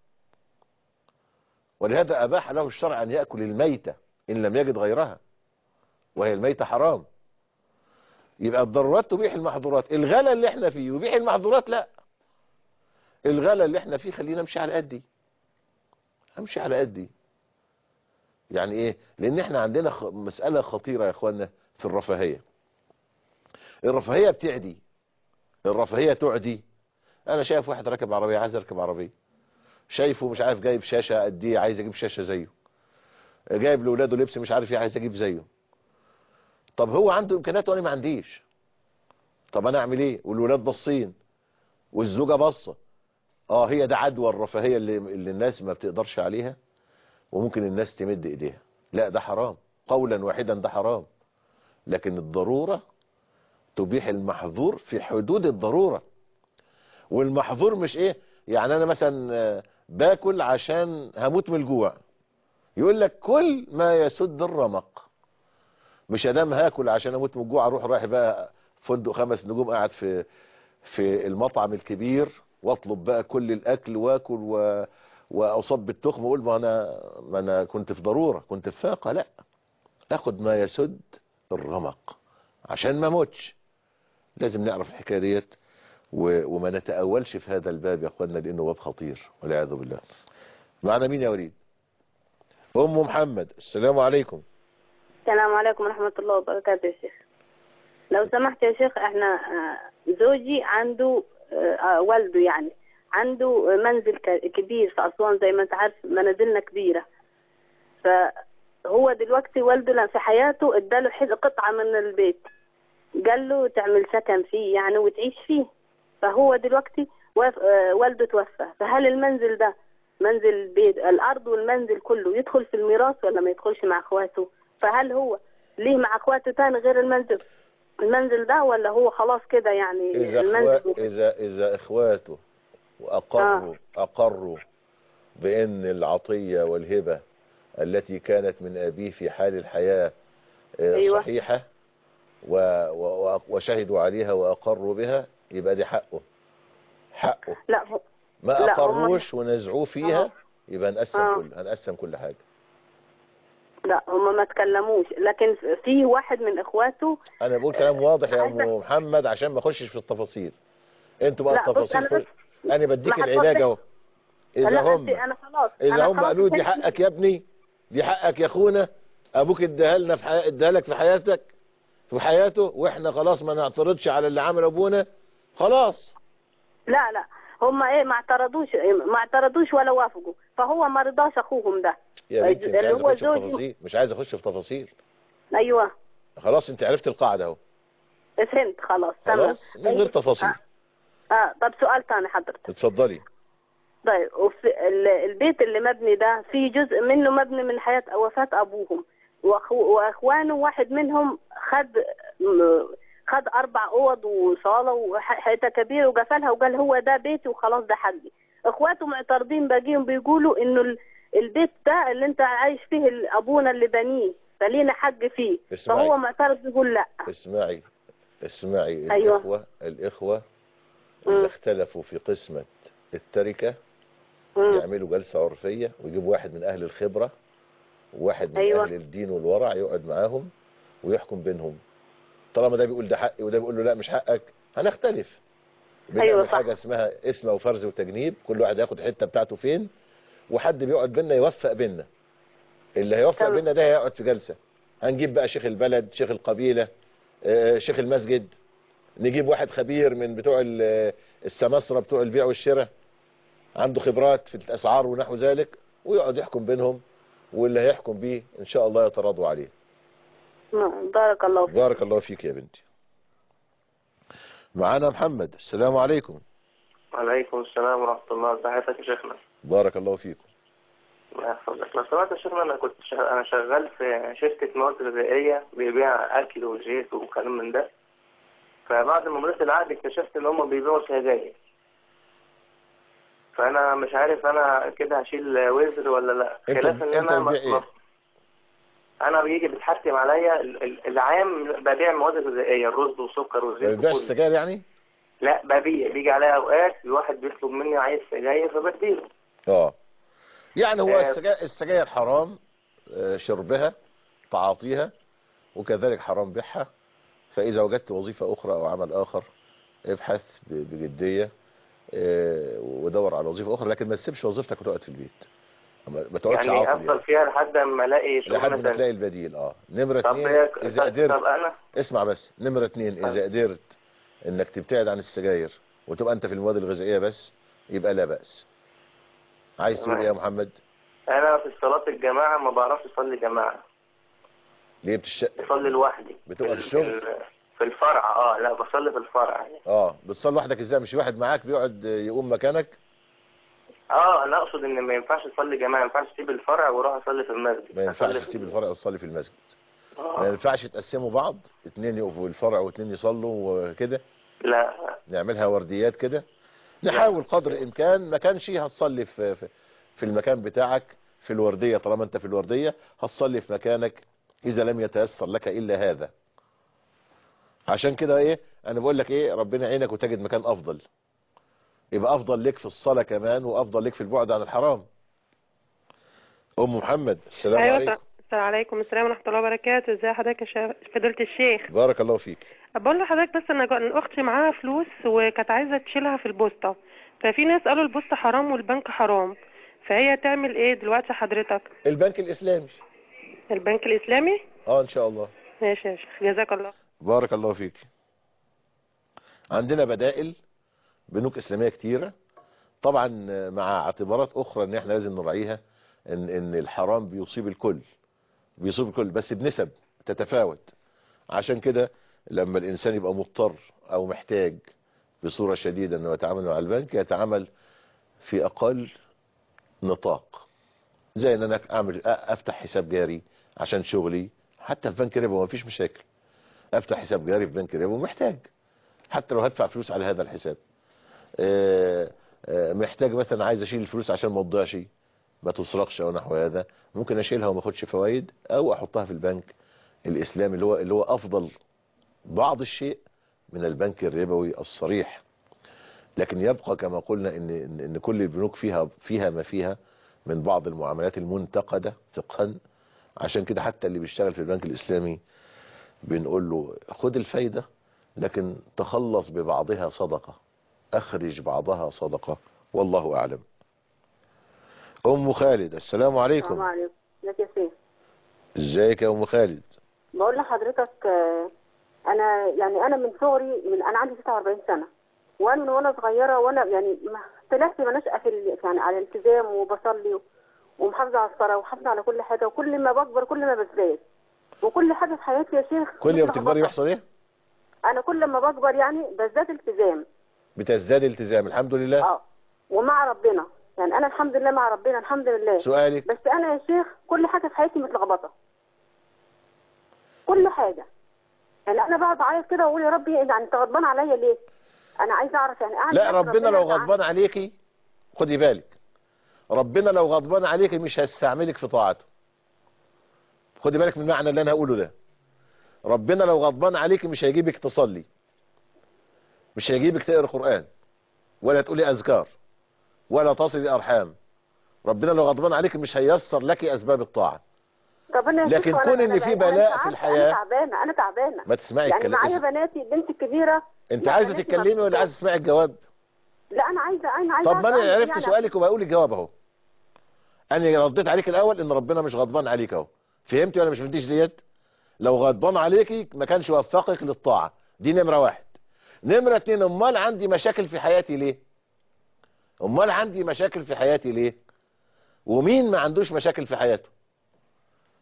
[SPEAKER 2] ولهذا اباح له الشرع ان ياكل الميتة ان لم يجد غيرها وهي الميتة حرام يبقى الضرورات تبيح المحظورات الغلا اللي احنا فيه يبيح المحظورات لا الغلا اللي احنا فيه خلينا نمشي على قدي امشي على قدي يعني ايه لان احنا عندنا خ... مسألة خطيرة يا اخوانا في الرفاهية الرفاهية بتعدي الرفاهية تعدي انا شايف واحد راكب عربية عايز يركب عربية شايفه مش عارف جايب شاشة قد ايه عايز اجيب شاشة زيه جايب لاولاده لبس مش عارف ايه عايز اجيب زيه طب هو عنده امكانيات وانا ما عنديش طب انا اعمل ايه والولاد باصين والزوجة باصه اه هي ده عدوى الرفاهية اللي, اللي الناس ما بتقدرش عليها وممكن الناس تمد ايديها لا ده حرام قولا واحدا ده حرام لكن الضرورة تبيح المحظور في حدود الضرورة والمحظور مش ايه يعني انا مثلا آه، باكل عشان هموت من الجوع يقول لك كل ما يسد الرمق مش ادام هاكل عشان اموت من الجوع اروح رايح بقى فندق خمس نجوم قاعد في في المطعم الكبير واطلب بقى كل الاكل واكل و واصب بالتخم واقول ما انا ما انا كنت في ضروره كنت في فاقه لا اخد ما يسد الرمق عشان ما اموتش لازم نعرف الحكايه ديت و- وما نتأولش في هذا الباب يا اخوانا لانه باب خطير والعياذ بالله معنا مين يا وليد ام محمد السلام عليكم
[SPEAKER 6] السلام عليكم ورحمة الله وبركاته يا شيخ لو سمحت يا شيخ احنا آه، زوجي عنده آه، آه، والده يعني عنده منزل ك- كبير في أسوان زي ما انت عارف منازلنا كبيرة فهو دلوقتي والده لما في حياته اداله حز- قطعة من البيت قال له تعمل سكن فيه يعني وتعيش فيه فهو دلوقتي وف... آه، والده توفى فهل المنزل ده منزل البيت الأرض والمنزل كله يدخل في الميراث ولا ما يدخلش مع اخواته فهل هو ليه مع اخواته تاني غير المنزل المنزل ده ولا هو خلاص كده يعني
[SPEAKER 2] اذا
[SPEAKER 6] المنزل
[SPEAKER 2] إخوا... اذا اذا اخواته واقروا اقروا بان العطيه والهبه التي كانت من ابيه في حال الحياه آه،
[SPEAKER 6] أيوة.
[SPEAKER 2] صحيحه و... و... وشهدوا عليها واقروا بها يبقى دي حقه حقه
[SPEAKER 6] لا هو
[SPEAKER 2] ما
[SPEAKER 6] لا، هم-
[SPEAKER 2] اقروش ونزعوه فيها
[SPEAKER 6] آه.
[SPEAKER 2] يبقى نقسم
[SPEAKER 6] آه.
[SPEAKER 2] كل هنقسم كل حاجه
[SPEAKER 6] لا هم ما تكلموش لكن في واحد من اخواته
[SPEAKER 2] انا بقول كلام واضح يا
[SPEAKER 6] عايزة-
[SPEAKER 2] ام محمد عشان ما اخشش في التفاصيل انتوا بقى
[SPEAKER 6] لا، بص،
[SPEAKER 2] التفاصيل
[SPEAKER 6] أنا
[SPEAKER 2] كل...
[SPEAKER 6] بس-
[SPEAKER 2] انا بديك
[SPEAKER 6] ما
[SPEAKER 2] العلاج
[SPEAKER 6] هتفضل-
[SPEAKER 2] اهو اذا
[SPEAKER 6] لا
[SPEAKER 2] هم
[SPEAKER 6] أنت- انا خلاص
[SPEAKER 2] اذا
[SPEAKER 6] أنا
[SPEAKER 2] هم
[SPEAKER 6] خلاص
[SPEAKER 2] قالوا دي
[SPEAKER 6] فهمت.
[SPEAKER 2] حقك يا ابني دي حقك يا اخونا ابوك اداها لنا في حي... اداها لك في حياتك في حياته واحنا خلاص ما نعترضش على اللي عمله ابونا خلاص
[SPEAKER 6] لا لا هم ايه ما اعترضوش ما اعترضوش ولا وافقوا فهو ما رضاش اخوهم ده
[SPEAKER 2] يا بنتي مش
[SPEAKER 6] اللي
[SPEAKER 2] عايز
[SPEAKER 6] هو
[SPEAKER 2] اخش في
[SPEAKER 6] زوجي.
[SPEAKER 2] تفاصيل مش عايز اخش في تفاصيل
[SPEAKER 6] ايوه
[SPEAKER 2] خلاص انت عرفت القاعده اهو
[SPEAKER 6] فهمت خلاص تمام
[SPEAKER 2] خلاص من غير تفاصيل
[SPEAKER 6] اه, آه. طب سؤال تاني حضرتك
[SPEAKER 2] اتفضلي
[SPEAKER 6] طيب وفي ال- البيت اللي مبني ده في جزء منه مبني من حياة وفاة أبوهم وأخو- وأخوانه واحد منهم خد م- خد أربع أوض وصالة وحيطة كبيرة وقفلها وقال هو ده بيتي وخلاص ده حقي إخواته معترضين باقيهم بيقولوا إنه ال- البيت ده اللي أنت عايش فيه ال- أبونا اللي بنيه فلينا حق فيه
[SPEAKER 2] اسمعي.
[SPEAKER 6] فهو معترض بيقول لا
[SPEAKER 2] اسمعي اسمعي
[SPEAKER 6] أيوة.
[SPEAKER 2] الاخوه الاخوه
[SPEAKER 6] مم.
[SPEAKER 2] اذا اختلفوا في قسمه التركه
[SPEAKER 6] مم.
[SPEAKER 2] يعملوا جلسة عرفية ويجيبوا واحد من أهل الخبرة وواحد من
[SPEAKER 6] أيوة.
[SPEAKER 2] أهل الدين والورع يقعد معاهم ويحكم بينهم طالما ده بيقول ده حقي وده بيقول له لا مش حقك هنختلف بنعمل
[SPEAKER 6] أيوة صح.
[SPEAKER 2] حاجة اسمها اسم وفرز وتجنيب كل واحد ياخد حتة بتاعته فين وحد بيقعد بينا يوفق بينا اللي هيوفق
[SPEAKER 6] تمام.
[SPEAKER 2] بينا ده هيقعد في جلسة هنجيب بقى شيخ البلد شيخ القبيلة آه، شيخ المسجد نجيب واحد خبير من بتوع ال- السماسرة بتوع البيع والشراء عنده خبرات في الاسعار ونحو ذلك ويقعد يحكم بينهم واللي هيحكم بيه ان شاء الله يتراضوا عليه
[SPEAKER 6] نعم، بارك الله فيك
[SPEAKER 2] بارك الله فيك يا بنتي معانا محمد السلام عليكم
[SPEAKER 7] وعليكم السلام ورحمة الله ازي حضرتك يا شيخنا
[SPEAKER 2] بارك الله فيكم
[SPEAKER 7] الله يحفظك لو سمحت يا شيخنا أنا كنت شغال أنا شغال في شركة مواد غذائية بيبيع أكل وزيت وكلام من ده فبعد ما مضيت العقد اكتشفت إن هم بيبيعوا سجاير فأنا مش عارف أنا كده هشيل وزر ولا لا
[SPEAKER 2] أنت-
[SPEAKER 7] خلاف إن
[SPEAKER 2] أنت
[SPEAKER 7] أنا
[SPEAKER 2] بتبيع إيه؟
[SPEAKER 7] ما- أنا بيجي بيتحتم عليا ال- ال- العام ببيع مواد غذائية الرز وسكر
[SPEAKER 2] ما
[SPEAKER 7] وزيت
[SPEAKER 2] بيبيعش
[SPEAKER 7] وكله.
[SPEAKER 2] السجاير يعني
[SPEAKER 7] لا ببيع بيجي عليا أوقات الواحد بيطلب مني عايز سجاير فبديله
[SPEAKER 2] اه يعني هو
[SPEAKER 7] آه.
[SPEAKER 2] السجاير, السجاير حرام آه، شربها تعاطيها وكذلك حرام بيعها فإذا وجدت وظيفة أخرى أو عمل آخر ابحث ب- بجدية آه، ودور على وظيفة أخرى لكن ما تسيبش وظيفتك وتقعد في البيت ما ما تقعدش
[SPEAKER 7] يعني
[SPEAKER 2] عاطل
[SPEAKER 7] افضل
[SPEAKER 2] يعني.
[SPEAKER 7] فيها لحد ما الاقي
[SPEAKER 2] لحد
[SPEAKER 7] شغلانه
[SPEAKER 2] ما
[SPEAKER 7] تانية
[SPEAKER 2] تلاقي البديل اه نمرة
[SPEAKER 7] طب
[SPEAKER 2] اتنين
[SPEAKER 7] هي-
[SPEAKER 2] إذا
[SPEAKER 7] طب-
[SPEAKER 2] قدرت
[SPEAKER 7] طب انا
[SPEAKER 2] اسمع بس نمرة اتنين إذا قدرت إنك تبتعد عن السجاير وتبقى أنت في المواد الغذائية بس يبقى لا بأس عايز تقول
[SPEAKER 7] تمام.
[SPEAKER 2] إيه يا محمد
[SPEAKER 7] انا في صلاه الجماعه ما بعرفش اصلي جماعه
[SPEAKER 2] ليه بتشق
[SPEAKER 7] بصلي لوحدي
[SPEAKER 2] بتبقى
[SPEAKER 7] في
[SPEAKER 2] في الشغل؟
[SPEAKER 7] ال- في الفرع اه لا بصلي في الفرع يعني.
[SPEAKER 2] اه بتصلي لوحدك ازاي مش واحد معاك بيقعد يقوم مكانك
[SPEAKER 7] اه انا اقصد ان ما ينفعش اصلي جماعه ما ينفعش اسيب الفرع واروح اصلي في المسجد
[SPEAKER 2] ما ينفعش
[SPEAKER 7] أصلي في-
[SPEAKER 2] تسيب الفرع وتصلي في المسجد ما
[SPEAKER 7] آه.
[SPEAKER 2] ينفعش تقسموا بعض اتنين يقفوا في الفرع واتنين يصلوا وكده
[SPEAKER 7] لا
[SPEAKER 2] نعملها ورديات كده نحاول قدر الامكان ما كانش هتصلي في في- في المكان بتاعك في الوردية طالما انت في الوردية هتصلي في مكانك اذا لم يتيسر لك الا هذا عشان كده ايه انا بقول لك ايه ربنا يعينك وتجد مكان افضل يبقى افضل لك في الصلاة كمان وافضل لك في البعد عن الحرام ام محمد السلام
[SPEAKER 8] ايوه
[SPEAKER 2] عليكم
[SPEAKER 8] السلام عليكم السلام ورحمه الله وبركاته ازي حضرتك يا شيخ- فضيله الشيخ
[SPEAKER 2] بارك الله فيك
[SPEAKER 8] بقول لحضرتك بس انا جو- إن اختي معاها فلوس وكانت عايزه تشيلها في البوسطه ففي ناس قالوا البوسطه حرام والبنك حرام فهي تعمل ايه دلوقتي حضرتك
[SPEAKER 2] البنك الاسلامي
[SPEAKER 8] البنك الاسلامي
[SPEAKER 2] اه ان شاء الله
[SPEAKER 8] ماشي يا شيخ جزاك الله
[SPEAKER 2] بارك الله فيك عندنا بدائل بنوك اسلاميه كتيره طبعا مع اعتبارات اخرى ان احنا لازم نراعيها ان ان الحرام بيصيب الكل بيصيب الكل بس بنسب تتفاوت عشان كده لما الانسان يبقى مضطر او محتاج بصوره شديده انه يتعامل مع البنك يتعامل في اقل نطاق زي ان انا اعمل افتح حساب جاري عشان شغلي حتى في بنك ربا ما فيش مشاكل افتح حساب جاري في بنك ربا ومحتاج حتى لو هدفع فلوس على هذا الحساب آه، آه، محتاج مثلا عايز اشيل الفلوس عشان ما تضيعش ما تسرقش او نحو هذا ممكن اشيلها وما اخدش فوائد او احطها في البنك الاسلامي اللي هو اللي هو افضل بعض الشيء من البنك الربوي الصريح لكن يبقى كما قلنا ان ان إن كل البنوك فيها فيها ما فيها من بعض المعاملات المنتقده فقها عشان كده حتى اللي بيشتغل في البنك الاسلامي بنقول له خد الفايده لكن تخلص ببعضها صدقه اخرج بعضها صدقه والله اعلم ام خالد السلام
[SPEAKER 6] السلام
[SPEAKER 2] عليكم
[SPEAKER 6] عليكم ازيك يا سيف
[SPEAKER 2] ازيك يا ام خالد
[SPEAKER 6] بقول لحضرتك آه، انا يعني انا من صغري من انا عندي 46 سنه وانا من وانا صغيره وانا يعني ما طلعت ما نشأة في ال- يعني على الالتزام وبصلي و- ومحافظه على الصلاه ومحافظه على كل حاجه وكل ما بكبر كل ما بزداد وكل حاجه في حياتي يا شيخ
[SPEAKER 2] كل يوم
[SPEAKER 6] بتلخبط.
[SPEAKER 2] تكبري يحصل ايه
[SPEAKER 6] انا كل ما بكبر يعني بزداد التزام
[SPEAKER 2] بتزداد التزام الحمد لله
[SPEAKER 6] اه ومع ربنا يعني انا الحمد لله مع ربنا الحمد لله
[SPEAKER 2] سؤالك
[SPEAKER 6] بس انا يا شيخ كل حاجه في حياتي متلخبطه كل حاجه يعني انا بقعد اعيط كده واقول يا ربي يعني انت غضبان عليا ليه انا عايزه اعرف يعني اعمل
[SPEAKER 2] لا
[SPEAKER 6] إيه
[SPEAKER 2] ربنا لو
[SPEAKER 6] يزعل.
[SPEAKER 2] غضبان عليكي خدي بالك ربنا لو غضبان عليكي مش هيستعملك في طاعته خدي بالك من المعنى اللي انا هقوله ده ربنا لو غضبان عليكي مش هيجيبك تصلي مش هيجيبك تقرا قران ولا تقولي اذكار ولا تصلي ارحام ربنا لو غضبان عليكي مش هيسر لك اسباب الطاعه
[SPEAKER 6] طب انا يا
[SPEAKER 2] لكن
[SPEAKER 6] شيخ وأنا-
[SPEAKER 2] كون إن
[SPEAKER 6] أنا
[SPEAKER 2] في
[SPEAKER 6] بقى- أنا
[SPEAKER 2] بلاء
[SPEAKER 6] ساعات
[SPEAKER 2] في الحياة-
[SPEAKER 6] انا تعبانه انا تعبانه
[SPEAKER 2] ما تسمعي
[SPEAKER 6] يعني
[SPEAKER 2] الكلام
[SPEAKER 6] معايا بناتي بنتي الكبيره
[SPEAKER 2] انت
[SPEAKER 6] يعني
[SPEAKER 2] عايزه
[SPEAKER 6] بناتي ما
[SPEAKER 2] تتكلمي ولا
[SPEAKER 6] بتشوف.
[SPEAKER 2] عايزه تسمعي الجواب
[SPEAKER 6] لا انا عايزه انا عايزه
[SPEAKER 2] طب ما
[SPEAKER 6] أعرف
[SPEAKER 2] انا عرفت
[SPEAKER 6] يعني
[SPEAKER 2] سؤالك وبقول الجواب اهو انا رديت عليك الاول ان ربنا مش غضبان عليك اهو فهمتي ولا مش فهمتيش ديت لو غضبان عليكي ما كانش وفقك للطاعه دي نمره واحد نمره اتنين امال عندي مشاكل في حياتي ليه امال عندي مشاكل في حياتي ليه ومين ما عندوش مشاكل في حياته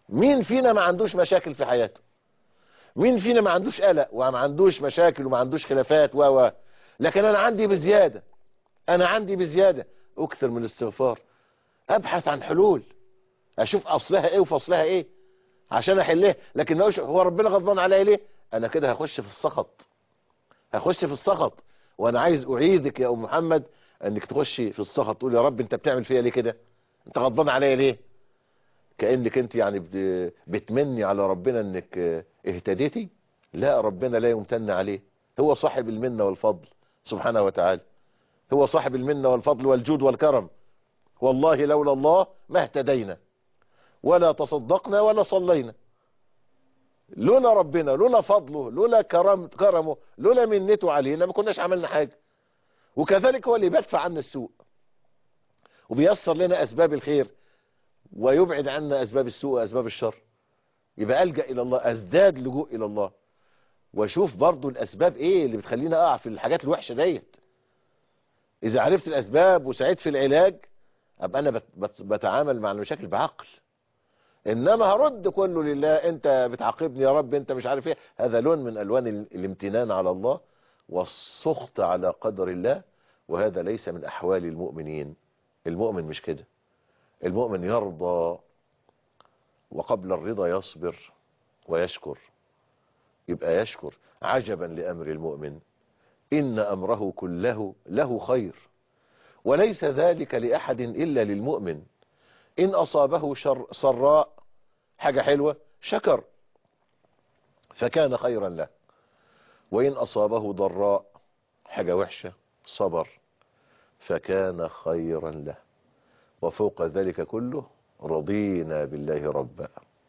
[SPEAKER 2] مين فينا ما عندوش مشاكل في حياته مين فينا ما عندوش قلق وما عندوش مشاكل وما عندوش خلافات و و لكن انا عندي بزيادة انا عندي بزيادة اكثر من الاستغفار ابحث عن حلول اشوف اصلها ايه وفصلها ايه عشان احلها لكن ما اقولش هو ربنا غضبان عليا ليه انا كده هخش في السخط هخش في السخط وانا عايز اعيدك يا ام محمد انك تخشي في السخط تقول يا رب انت بتعمل فيا ليه كده انت غضبان عليا ليه كانك انت يعني بت- بتمني على ربنا انك اه، اهتديتي لا ربنا لا يمتن عليه هو صاحب المنه والفضل سبحانه وتعالى هو صاحب المنه والفضل والجود والكرم والله لولا الله ما اهتدينا ولا تصدقنا ولا صلينا لولا ربنا لولا فضله لولا كرم كرمه لولا منته علينا ما كناش عملنا حاجة وكذلك هو اللي بيدفع عنا السوء وبيسر لنا أسباب الخير ويبعد عنا أسباب السوء وأسباب الشر يبقى ألجأ إلى الله أزداد لجوء إلى الله واشوف برضو الأسباب إيه اللي بتخلينا أقع في الحاجات الوحشة ديت إذا عرفت الأسباب وسعيت في العلاج أبقى أنا بت بت بتعامل مع المشاكل بعقل انما هرد كله لله انت بتعاقبني يا رب انت مش عارف ايه هذا لون من الوان ال- الامتنان على الله والسخط على قدر الله وهذا ليس من احوال المؤمنين المؤمن مش كده المؤمن يرضى وقبل الرضا يصبر ويشكر يبقى يشكر عجبا لامر المؤمن ان امره كله له خير وليس ذلك لاحد الا للمؤمن إن أصابه شر سراء حاجة حلوة شكر فكان خيرا له وإن أصابه ضراء حاجة وحشة صبر فكان خيرا له وفوق ذلك كله رضينا بالله ربا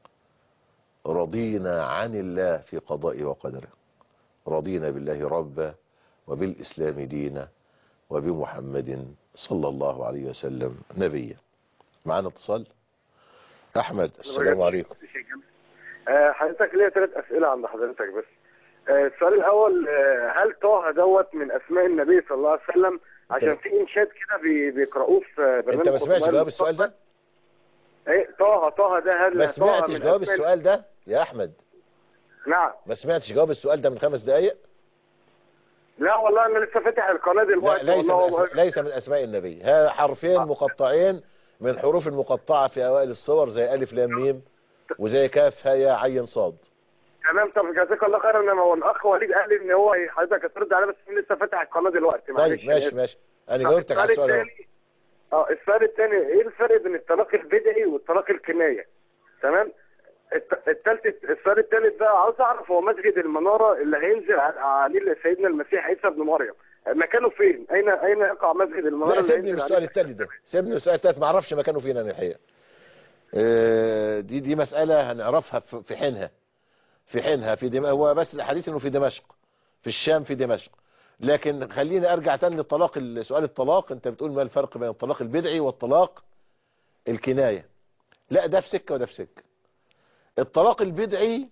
[SPEAKER 2] رضينا عن الله في قضاء وقدره رضينا بالله ربا وبالإسلام دينا وبمحمد صلى الله عليه وسلم نبيا معانا اتصال احمد السلام عليكم
[SPEAKER 9] آه، حضرتك ليا ثلاث اسئله عند حضرتك بس آه، السؤال الاول آه، هل طه دوت من اسماء النبي صلى الله عليه وسلم عشان في انشاد كده بي- بيقرأوه في برنامج
[SPEAKER 2] انت ما سمعتش
[SPEAKER 9] خطبان
[SPEAKER 2] جواب السؤال ده
[SPEAKER 9] ايه طه طه ده هل
[SPEAKER 2] ما
[SPEAKER 9] طه
[SPEAKER 2] سمعتش
[SPEAKER 9] من
[SPEAKER 2] جواب
[SPEAKER 9] أسماء-
[SPEAKER 2] السؤال ده يا احمد
[SPEAKER 9] نعم
[SPEAKER 2] ما سمعتش جواب السؤال ده من خمس دقايق
[SPEAKER 9] لا والله انا لسه فاتح القناه
[SPEAKER 2] لا
[SPEAKER 9] دلوقتي
[SPEAKER 2] ليس
[SPEAKER 9] والله
[SPEAKER 2] من
[SPEAKER 9] والله.
[SPEAKER 2] أسماء ليس من اسماء النبي هذا حرفين مقطعين من حروف المقطعة في اوائل الصور زي الف لام ميم وزي كاف ها يا عين صاد
[SPEAKER 9] تمام طب جزاك الله خيرا انما هو الاخ وليد قال لي ان هو حضرتك هترد عليه بس انا لسه فاتح القناه دلوقتي معلش
[SPEAKER 2] طيب ماشي
[SPEAKER 9] أنا
[SPEAKER 2] ماشي انا
[SPEAKER 9] طب
[SPEAKER 2] جاوبتك على السؤال اهو
[SPEAKER 9] الثاني- اه السؤال الثاني ايه الفرق بين الطلاق البدعي والطلاق الكنايه تمام الت- التالت السؤال الثالث بقى عاوز اعرف هو مسجد المناره اللي هينزل ع- عليه سيدنا المسيح عيسى ابن مريم مكانه فين اين اين يقع مسجد المناره
[SPEAKER 2] لا
[SPEAKER 9] اللي
[SPEAKER 2] سيبني من
[SPEAKER 9] هينزل
[SPEAKER 2] السؤال
[SPEAKER 9] عليه
[SPEAKER 2] التالت ده سيبني من السؤال التالت ما اعرفش مكانه فين انا الحقيقه آه، دي دي مسألة هنعرفها في في حينها في حينها في دم... هو بس الحديث انه في دمشق في الشام في دمشق لكن خليني ارجع تاني للطلاق سؤال الطلاق انت بتقول ما الفرق بين الطلاق البدعي والطلاق الكناية لا ده في سكة وده في سكة الطلاق البدعي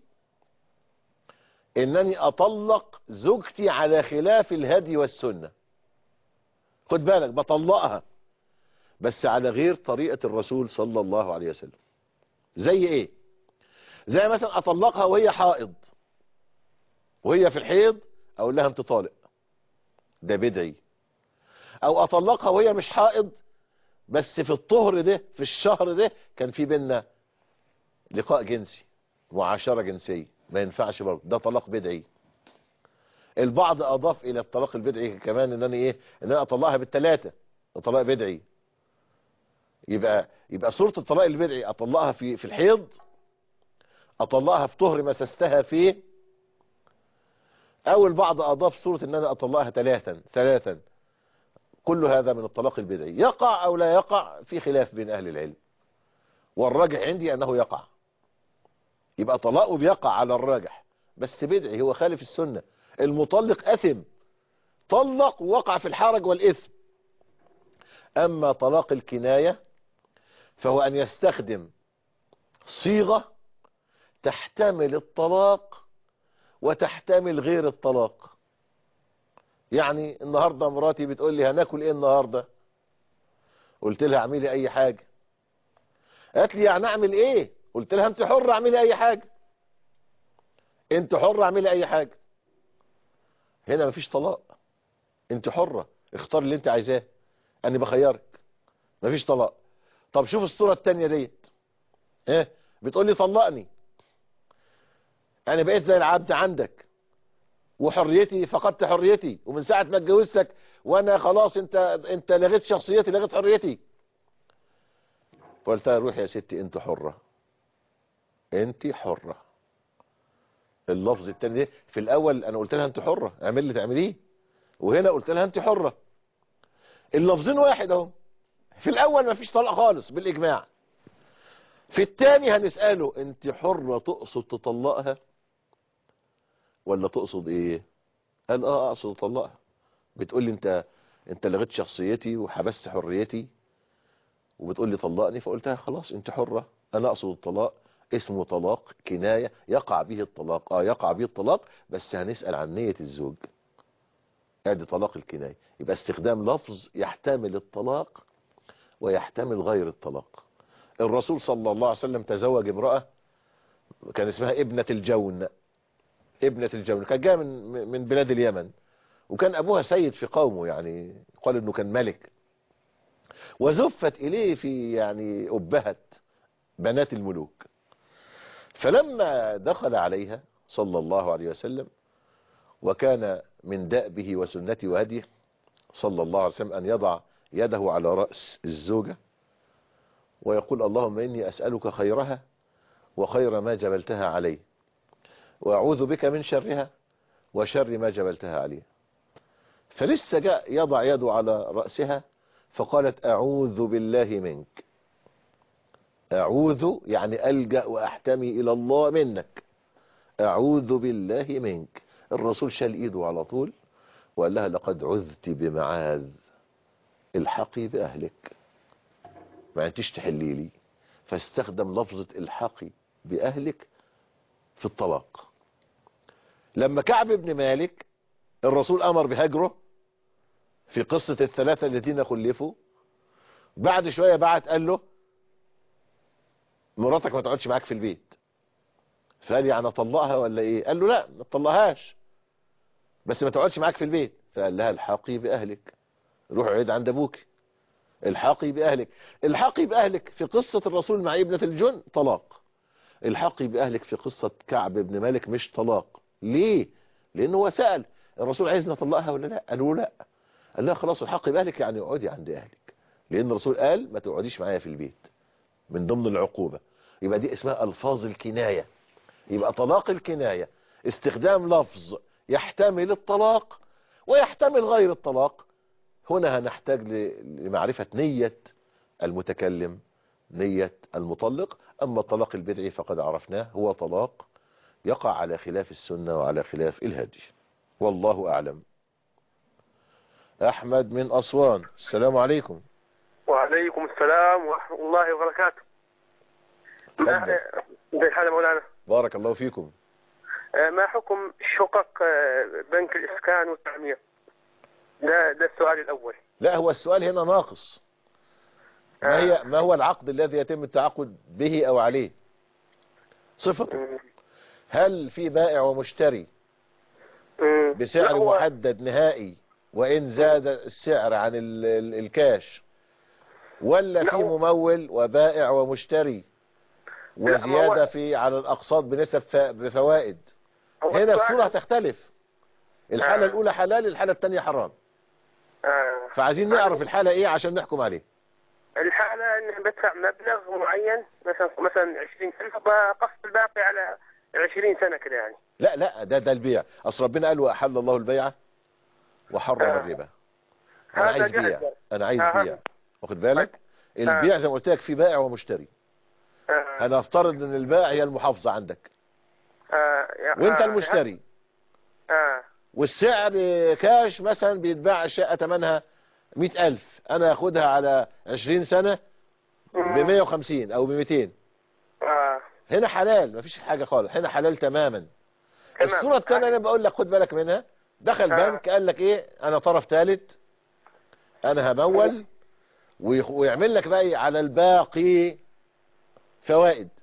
[SPEAKER 2] انني اطلق زوجتي على خلاف الهدي والسنة خد بالك بطلقها بس على غير طريقة الرسول صلى الله عليه وسلم زي ايه زي مثلا اطلقها وهي حائض وهي في الحيض اقول لها انت طالق ده بدعي او اطلقها وهي مش حائض بس في الطهر ده في الشهر ده كان في بينا لقاء جنسي معاشرة جنسية ما ينفعش برضه ده طلاق بدعي البعض اضاف الى الطلاق البدعي كمان ان انا ايه ان انا اطلقها بالثلاثه ده طلاق بدعي يبقى يبقى صورة الطلاق البدعي اطلقها في في الحيض اطلقها في طهر مسستها فيه او البعض اضاف صورة ان انا اطلقها ثلاثا ثلاثا كل هذا من الطلاق البدعي يقع او لا يقع في خلاف بين اهل العلم والراجح عندي انه يقع يبقى طلاقه بيقع على الراجح بس بدعي هو خالف السنة المطلق اثم طلق ووقع في الحرج والاثم اما طلاق الكناية فهو ان يستخدم صيغة تحتمل الطلاق وتحتمل غير الطلاق يعني النهاردة مراتي بتقول لي هناكل ايه النهاردة قلت لها اعملي اي حاجة قالت لي يعني اعمل ايه قلت لها انت حرة اعملي اي حاجة انت حرة اعملي اي حاجة هنا مفيش طلاق انت حرة اختار اللي انت عايزاه انا بخيرك مفيش طلاق طب شوف الصورة التانية ديت ايه بتقول لي طلقني انا بقيت زي العبد عندك وحريتي فقدت حريتي ومن ساعة ما اتجوزتك وانا خلاص انت انت لغيت شخصيتي لغيت حريتي قلت لها روحي يا ستي انت حرة انت حرة اللفظ التاني ده في الاول انا قلت لها انت حرة اعمل اللي تعمليه وهنا قلت لها انت حرة اللفظين واحد اهو في الاول مفيش طلاق خالص بالاجماع في التاني هنسأله انت حرة تقصد تطلقها ولا تقصد ايه قال اه اقصد اطلقها بتقول لي انت انت لغيت شخصيتي وحبست حريتي وبتقول لي طلقني فقلتها خلاص انت حرة انا اقصد الطلاق اسمه طلاق كناية يقع به الطلاق اه يقع به الطلاق بس هنسأل عن نية الزوج ادي طلاق الكناية يبقى استخدام لفظ يحتمل الطلاق ويحتمل غير الطلاق الرسول صلى الله عليه وسلم تزوج امرأة كان اسمها ابنة الجون ابنة الجون كانت جايه من من بلاد اليمن وكان ابوها سيد في قومه يعني قال انه كان ملك وزفت اليه في يعني ابهة بنات الملوك فلما دخل عليها صلى الله عليه وسلم وكان من دأبه وسنته وهديه صلى الله عليه وسلم أن يضع يده على رأس الزوجة ويقول اللهم إني أسألك خيرها وخير ما جبلتها عليه وأعوذ بك من شرها وشر ما جبلتها عليه فلسه جاء يضع يده على رأسها فقالت أعوذ بالله منك أعوذ يعني ألجأ وأحتمي إلى الله منك أعوذ بالله منك الرسول شال إيده على طول وقال لها لقد عذت بمعاذ الحقي بأهلك ما انتش تحلي لي فاستخدم لفظة الحقي بأهلك في الطلاق لما كعب بن مالك الرسول أمر بهجره في قصة الثلاثة الذين خلفوا بعد شوية بعت قال له مراتك ما تقعدش معاك في البيت فقال يعني اطلقها ولا ايه قال له لا ما تطلقهاش بس ما تقعدش معاك في البيت فقال لها الحقي باهلك روح اقعد عند ابوك الحقي باهلك الحقي باهلك في قصة الرسول مع ابنة الجن طلاق الحقي باهلك في قصة كعب بن مالك مش طلاق ليه لانه هو سأل الرسول عايز نطلقها ولا لا قالوا لا قال لها خلاص الحقي باهلك يعني اقعدي عند اهلك لان الرسول قال ما تقعديش معايا في البيت من ضمن العقوبة يبقى دي اسمها الفاظ الكناية يبقى طلاق الكناية استخدام لفظ يحتمل الطلاق ويحتمل غير الطلاق هنا هنحتاج لمعرفة نية المتكلم نية المطلق أما الطلاق البدعي فقد عرفناه هو طلاق يقع على خلاف السنة وعلى خلاف الهدي والله أعلم أحمد من أسوان السلام عليكم
[SPEAKER 10] وعليكم السلام ورحمة الله وبركاته
[SPEAKER 2] تفضل.
[SPEAKER 10] زي الحالة مولانا
[SPEAKER 2] بارك الله فيكم
[SPEAKER 10] آه، ما حكم شقق آه، بنك الإسكان والتعمير ده ده السؤال الأول
[SPEAKER 2] لا هو السؤال هنا ناقص ما هي ما هو العقد الذي يتم التعاقد به او عليه صفته هل في بائع ومشتري بسعر
[SPEAKER 10] هو-
[SPEAKER 2] محدد نهائي وان زاد السعر عن ال- ال- الكاش ولا في ممول وبائع ومشتري
[SPEAKER 10] لا، ما
[SPEAKER 2] وزيادة
[SPEAKER 10] هو-
[SPEAKER 2] في على الاقساط بنسب ف- بفوائد
[SPEAKER 10] هو
[SPEAKER 2] هنا
[SPEAKER 10] السؤال-
[SPEAKER 2] الصورة هتختلف الحالة
[SPEAKER 10] آه.
[SPEAKER 2] الاولى حلال الحالة الثانية حرام
[SPEAKER 10] آه،
[SPEAKER 2] فعايزين نعرف الحالة ايه عشان نحكم عليه
[SPEAKER 10] الحالة إن بدفع مبلغ معين مثلا مثلا 20000 بقسط الباقي على 20 سنة كده يعني
[SPEAKER 2] لا لا ده ده البيع اصل ربنا قال واحل الله البيع وحرم
[SPEAKER 10] آه.
[SPEAKER 2] الربا انا
[SPEAKER 10] هذا
[SPEAKER 2] عايز
[SPEAKER 10] جائز.
[SPEAKER 2] بيع انا عايز
[SPEAKER 10] آه.
[SPEAKER 2] بيع واخد بالك البيع زي ما قلت لك في بائع ومشتري
[SPEAKER 10] آه،
[SPEAKER 2] انا افترض ان البائع هي المحافظة عندك
[SPEAKER 10] آه، يا-
[SPEAKER 2] وانت
[SPEAKER 10] آه،
[SPEAKER 2] المشتري
[SPEAKER 10] آه
[SPEAKER 2] والسعر كاش مثلا بيتباع الشقة تمنها مئة ألف أنا أخدها على عشرين سنة بمية وخمسين أو بمئتين
[SPEAKER 10] آه
[SPEAKER 2] هنا حلال مفيش حاجة خالص هنا حلال تماما
[SPEAKER 10] تمام.
[SPEAKER 2] الصورة الثانية أنا بقول لك خد بالك منها دخل
[SPEAKER 10] آه.
[SPEAKER 2] بنك قال لك إيه أنا طرف ثالث أنا همول ويخ- ويعمل لك بقى إيه على الباقي فوائد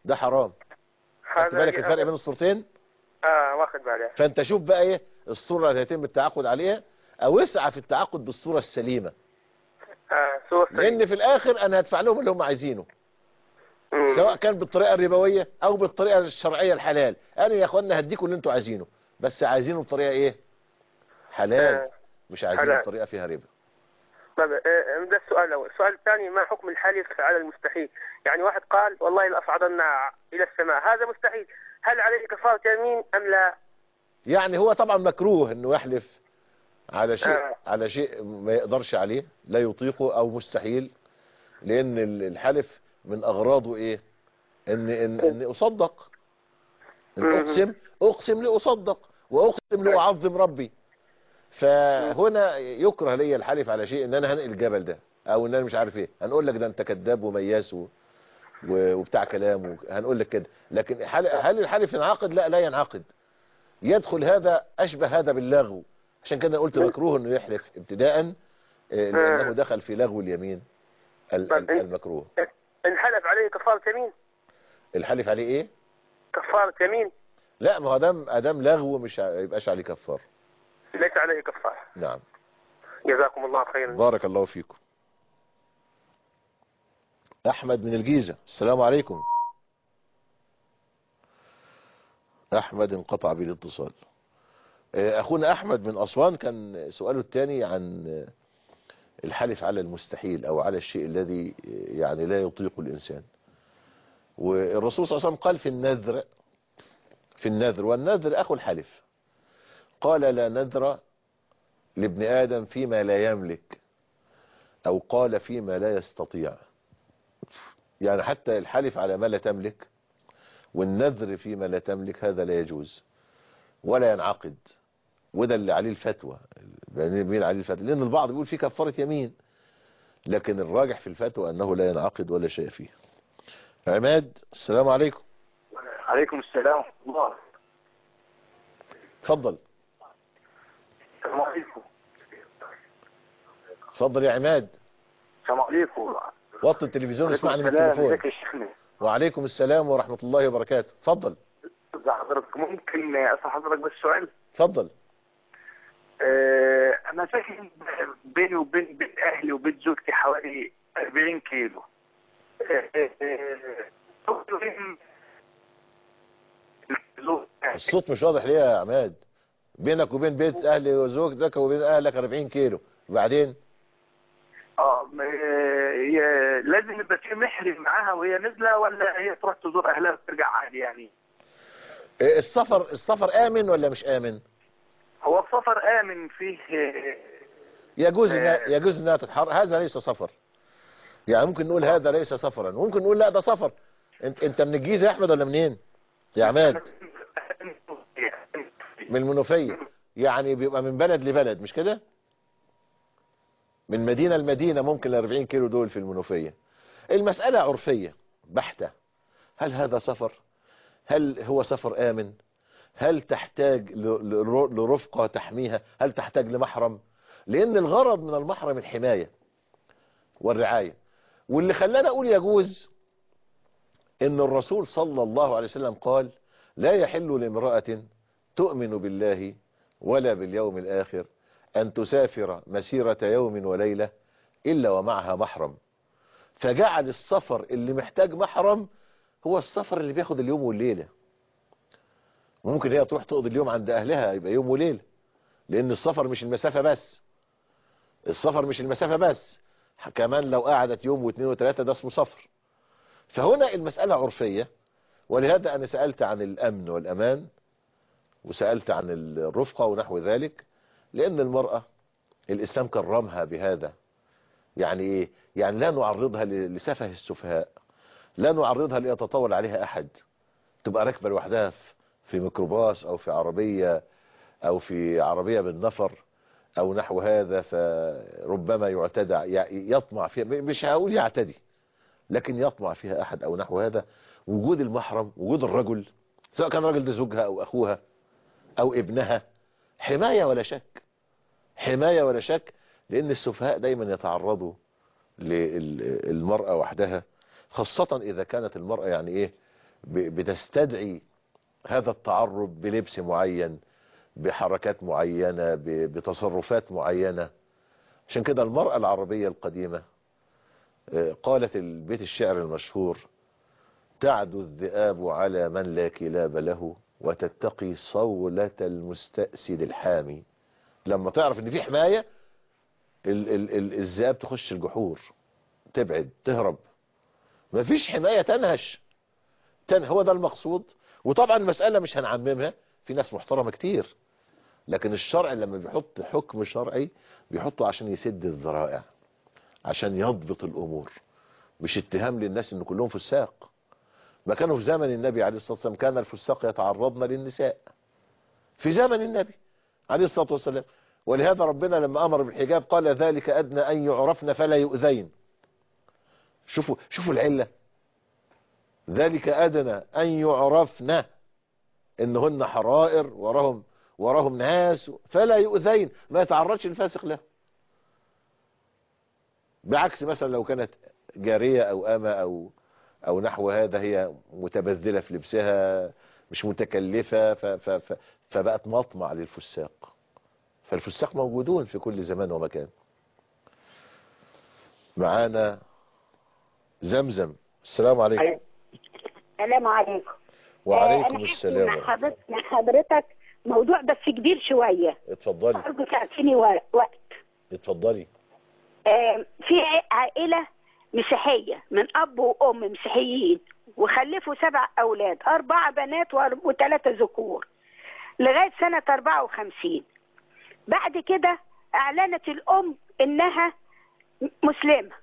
[SPEAKER 2] ده حرام خدت بالك الفرق بين الصورتين
[SPEAKER 10] اه واخد بالي
[SPEAKER 2] فانت شوف بقى ايه الصورة اللي هيتم التعاقد عليها او اسعى في التعاقد بالصورة السليمة
[SPEAKER 10] اه صورة
[SPEAKER 2] لان في الاخر انا هدفع لهم اللي هم عايزينه سواء كان بالطريقة الربوية او بالطريقة الشرعية الحلال انا يا اخوانا هديكم اللي انتوا عايزينه بس عايزينه بطريقة ايه حلال
[SPEAKER 10] آه.
[SPEAKER 2] مش عايزينه
[SPEAKER 10] حلال.
[SPEAKER 2] بطريقة فيها ربا
[SPEAKER 10] طيب آه، ده السؤال الأول السؤال الثاني ما حكم الحلف على المستحيل يعني واحد قال والله لأصعدن إلى السماء هذا مستحيل هل عليه كفارة يمين أم لا
[SPEAKER 2] يعني هو طبعا مكروه انه يحلف على شيء
[SPEAKER 10] آه.
[SPEAKER 2] على شيء ما يقدرش عليه لا يطيقه او مستحيل لان ال- الحلف من اغراضه ايه ان ان, إن اصدق ان
[SPEAKER 10] مم.
[SPEAKER 2] اقسم اقسم لاصدق واقسم لاعظم ربي فهنا يكره لي الحلف على شيء ان انا هنقل الجبل ده او ان انا مش عارف ايه هنقول لك ده انت كذاب ومياس و... و- وبتاع كلام و- هنقول لك كده لكن حل- هل الحلف ينعقد لا لا ينعقد يدخل هذا أشبه هذا باللغو عشان كده قلت مكروه انه يحلف ابتداء آه، لأنه دخل في لغو اليمين ال- ال- المكروه
[SPEAKER 10] إن حلف عليه كفارة يمين
[SPEAKER 2] الحلف عليه ايه
[SPEAKER 10] كفارة يمين
[SPEAKER 2] لا ما هو ادام ادام لغو مش ه- يبقاش عليه كفار
[SPEAKER 10] ليس عليه كفارة
[SPEAKER 2] نعم
[SPEAKER 10] جزاكم الله خيرا
[SPEAKER 2] بارك الله فيكم احمد من الجيزة السلام عليكم احمد انقطع بي الاتصال آه، اخونا احمد من اسوان كان سؤاله الثاني عن آه، الحلف على المستحيل او على الشيء الذي آه، يعني لا يطيق الانسان والرسول صلى الله عليه وسلم قال في النذر في النذر والنذر اخو الحلف قال لا نذر لابن ادم فيما لا يملك او قال فيما لا يستطيع يعني حتى الحلف على ما لا تملك والنذر فيما لا تملك هذا لا يجوز ولا ينعقد وده اللي عليه الفتوى مين عليه الفتوى لان البعض بيقول فيه كفارة يمين لكن الراجح في الفتوى انه لا ينعقد ولا شيء فيه عماد السلام عليكم
[SPEAKER 11] عليكم السلام ورحمة الله
[SPEAKER 2] اتفضل
[SPEAKER 11] السلام عليكم
[SPEAKER 2] اتفضل يا عماد
[SPEAKER 11] السلام عليكم
[SPEAKER 2] وطي التلفزيون
[SPEAKER 11] عليكم
[SPEAKER 2] اسمعني من
[SPEAKER 11] السلام
[SPEAKER 2] التليفون
[SPEAKER 11] ازيك يا شيخنا
[SPEAKER 2] وعليكم السلام ورحمة الله وبركاته اتفضل
[SPEAKER 11] ازي حضرتك ممكن اسال حضرتك بس سؤال
[SPEAKER 2] اتفضل
[SPEAKER 11] آه انا ساكن بيني وبين بيت اهلي وبيت زوجتي حوالي 40 كيلو آه، آه، آه،
[SPEAKER 2] الصوت مش واضح ليه يا عماد بينك وبين بيت اهلي وزوجتك وبين اهلك 40 كيلو وبعدين
[SPEAKER 11] اه م- آه، هي لازم يبقى في محرم معاها وهي نازله ولا هي تروح تزور اهلها وترجع عادي يعني
[SPEAKER 2] إيه السفر السفر امن ولا مش امن
[SPEAKER 11] هو السفر امن فيه آه،
[SPEAKER 2] يجوز
[SPEAKER 11] آه.
[SPEAKER 2] إنها يجوز انها تتحرك هذا ليس سفر يعني ممكن نقول هذا ليس سفرا وممكن نقول لا ده سفر انت انت من الجيزه يا احمد ولا منين يا عماد من المنوفيه يعني بيبقى من بلد لبلد مش كده من مدينه لمدينه ممكن ال 40 كيلو دول في المنوفيه المساله عرفيه بحته هل هذا سفر هل هو سفر امن هل تحتاج ل- ل- لرفقه تحميها هل تحتاج لمحرم لان الغرض من المحرم الحمايه والرعايه واللي خلانا اقول يجوز ان الرسول صلى الله عليه وسلم قال لا يحل لامرأة تؤمن بالله ولا باليوم الآخر أن تسافر مسيرة يوم وليلة إلا ومعها محرم فجعل السفر اللي محتاج محرم هو السفر اللي بياخد اليوم والليلة ممكن هي تروح تقضي اليوم عند أهلها يبقى يوم وليلة لأن السفر مش المسافة بس السفر مش المسافة بس كمان لو قعدت يوم واثنين وثلاثة ده اسمه سفر فهنا المسألة عرفية ولهذا أنا سألت عن الأمن والأمان وسألت عن الرفقة ونحو ذلك لأن المرأة الإسلام كرمها بهذا يعني إيه يعني لا نعرضها ل- لسفه السفهاء لا نعرضها ليتطاول عليها أحد تبقى راكبة لوحدها في- في ميكروباص أو في عربية أو في عربية بالنفر أو نحو هذا فربما يعتدى ي- يطمع فيها مش هقول يعتدي لكن يطمع فيها أحد أو نحو هذا وجود المحرم وجود الرجل سواء كان الرجل ده زوجها أو أخوها أو ابنها حماية ولا شك حماية ولا شك لأن السفهاء دايما يتعرضوا للمرأة وحدها خاصة إذا كانت المرأة يعني إيه ب- بتستدعي هذا التعرض بلبس معين بحركات معينة ب- بتصرفات معينة عشان كده المرأة العربية القديمة آه، قالت البيت الشعر المشهور تعدو الذئاب على من لا كلاب له وتتقي صولة المستأسد الحامي لما تعرف ان في حماية ال ال ال الذئاب تخش الجحور تبعد تهرب مفيش حماية تنهش تن هو ده المقصود وطبعا المسألة مش هنعممها في ناس محترمة كتير لكن الشرع لما بيحط حكم شرعي بيحطه عشان يسد الذرائع عشان يضبط الامور مش اتهام للناس ان كلهم فساق ما كانوا في زمن النبي عليه الصلاة والسلام كان الفساق يتعرضن للنساء في زمن النبي عليه الصلاة والسلام ولهذا ربنا لما امر بالحجاب قال ذلك ادنى ان يعرفن فلا يؤذين شوفوا شوفوا العلة ذلك ادنى ان يعرفن انهن حرائر وراهم وراهم ناس فلا يؤذين ما يتعرضش الفاسق له بعكس مثلا لو كانت جارية او امة او او نحو هذا هي متبذلة في لبسها مش متكلفة ف ف ف فبقت مطمع للفساق فالفساق موجودون في كل زمان ومكان معانا زمزم السلام عليكم
[SPEAKER 12] السلام عليكم
[SPEAKER 2] وعليكم
[SPEAKER 12] آه، أنا
[SPEAKER 2] السلام
[SPEAKER 12] مع
[SPEAKER 2] ورحمة
[SPEAKER 12] حضرتك مع حضرتك موضوع بس كبير شوية
[SPEAKER 2] اتفضلي
[SPEAKER 12] أرجو تعطيني و- وقت
[SPEAKER 2] اتفضلي
[SPEAKER 12] آه، في ع- عائلة مسيحية من أب وأم مسيحيين وخلفوا سبع أولاد أربعة بنات وأر- وثلاثة ذكور لغاية سنة 54 بعد كده أعلنت الأم إنها م- مسلمة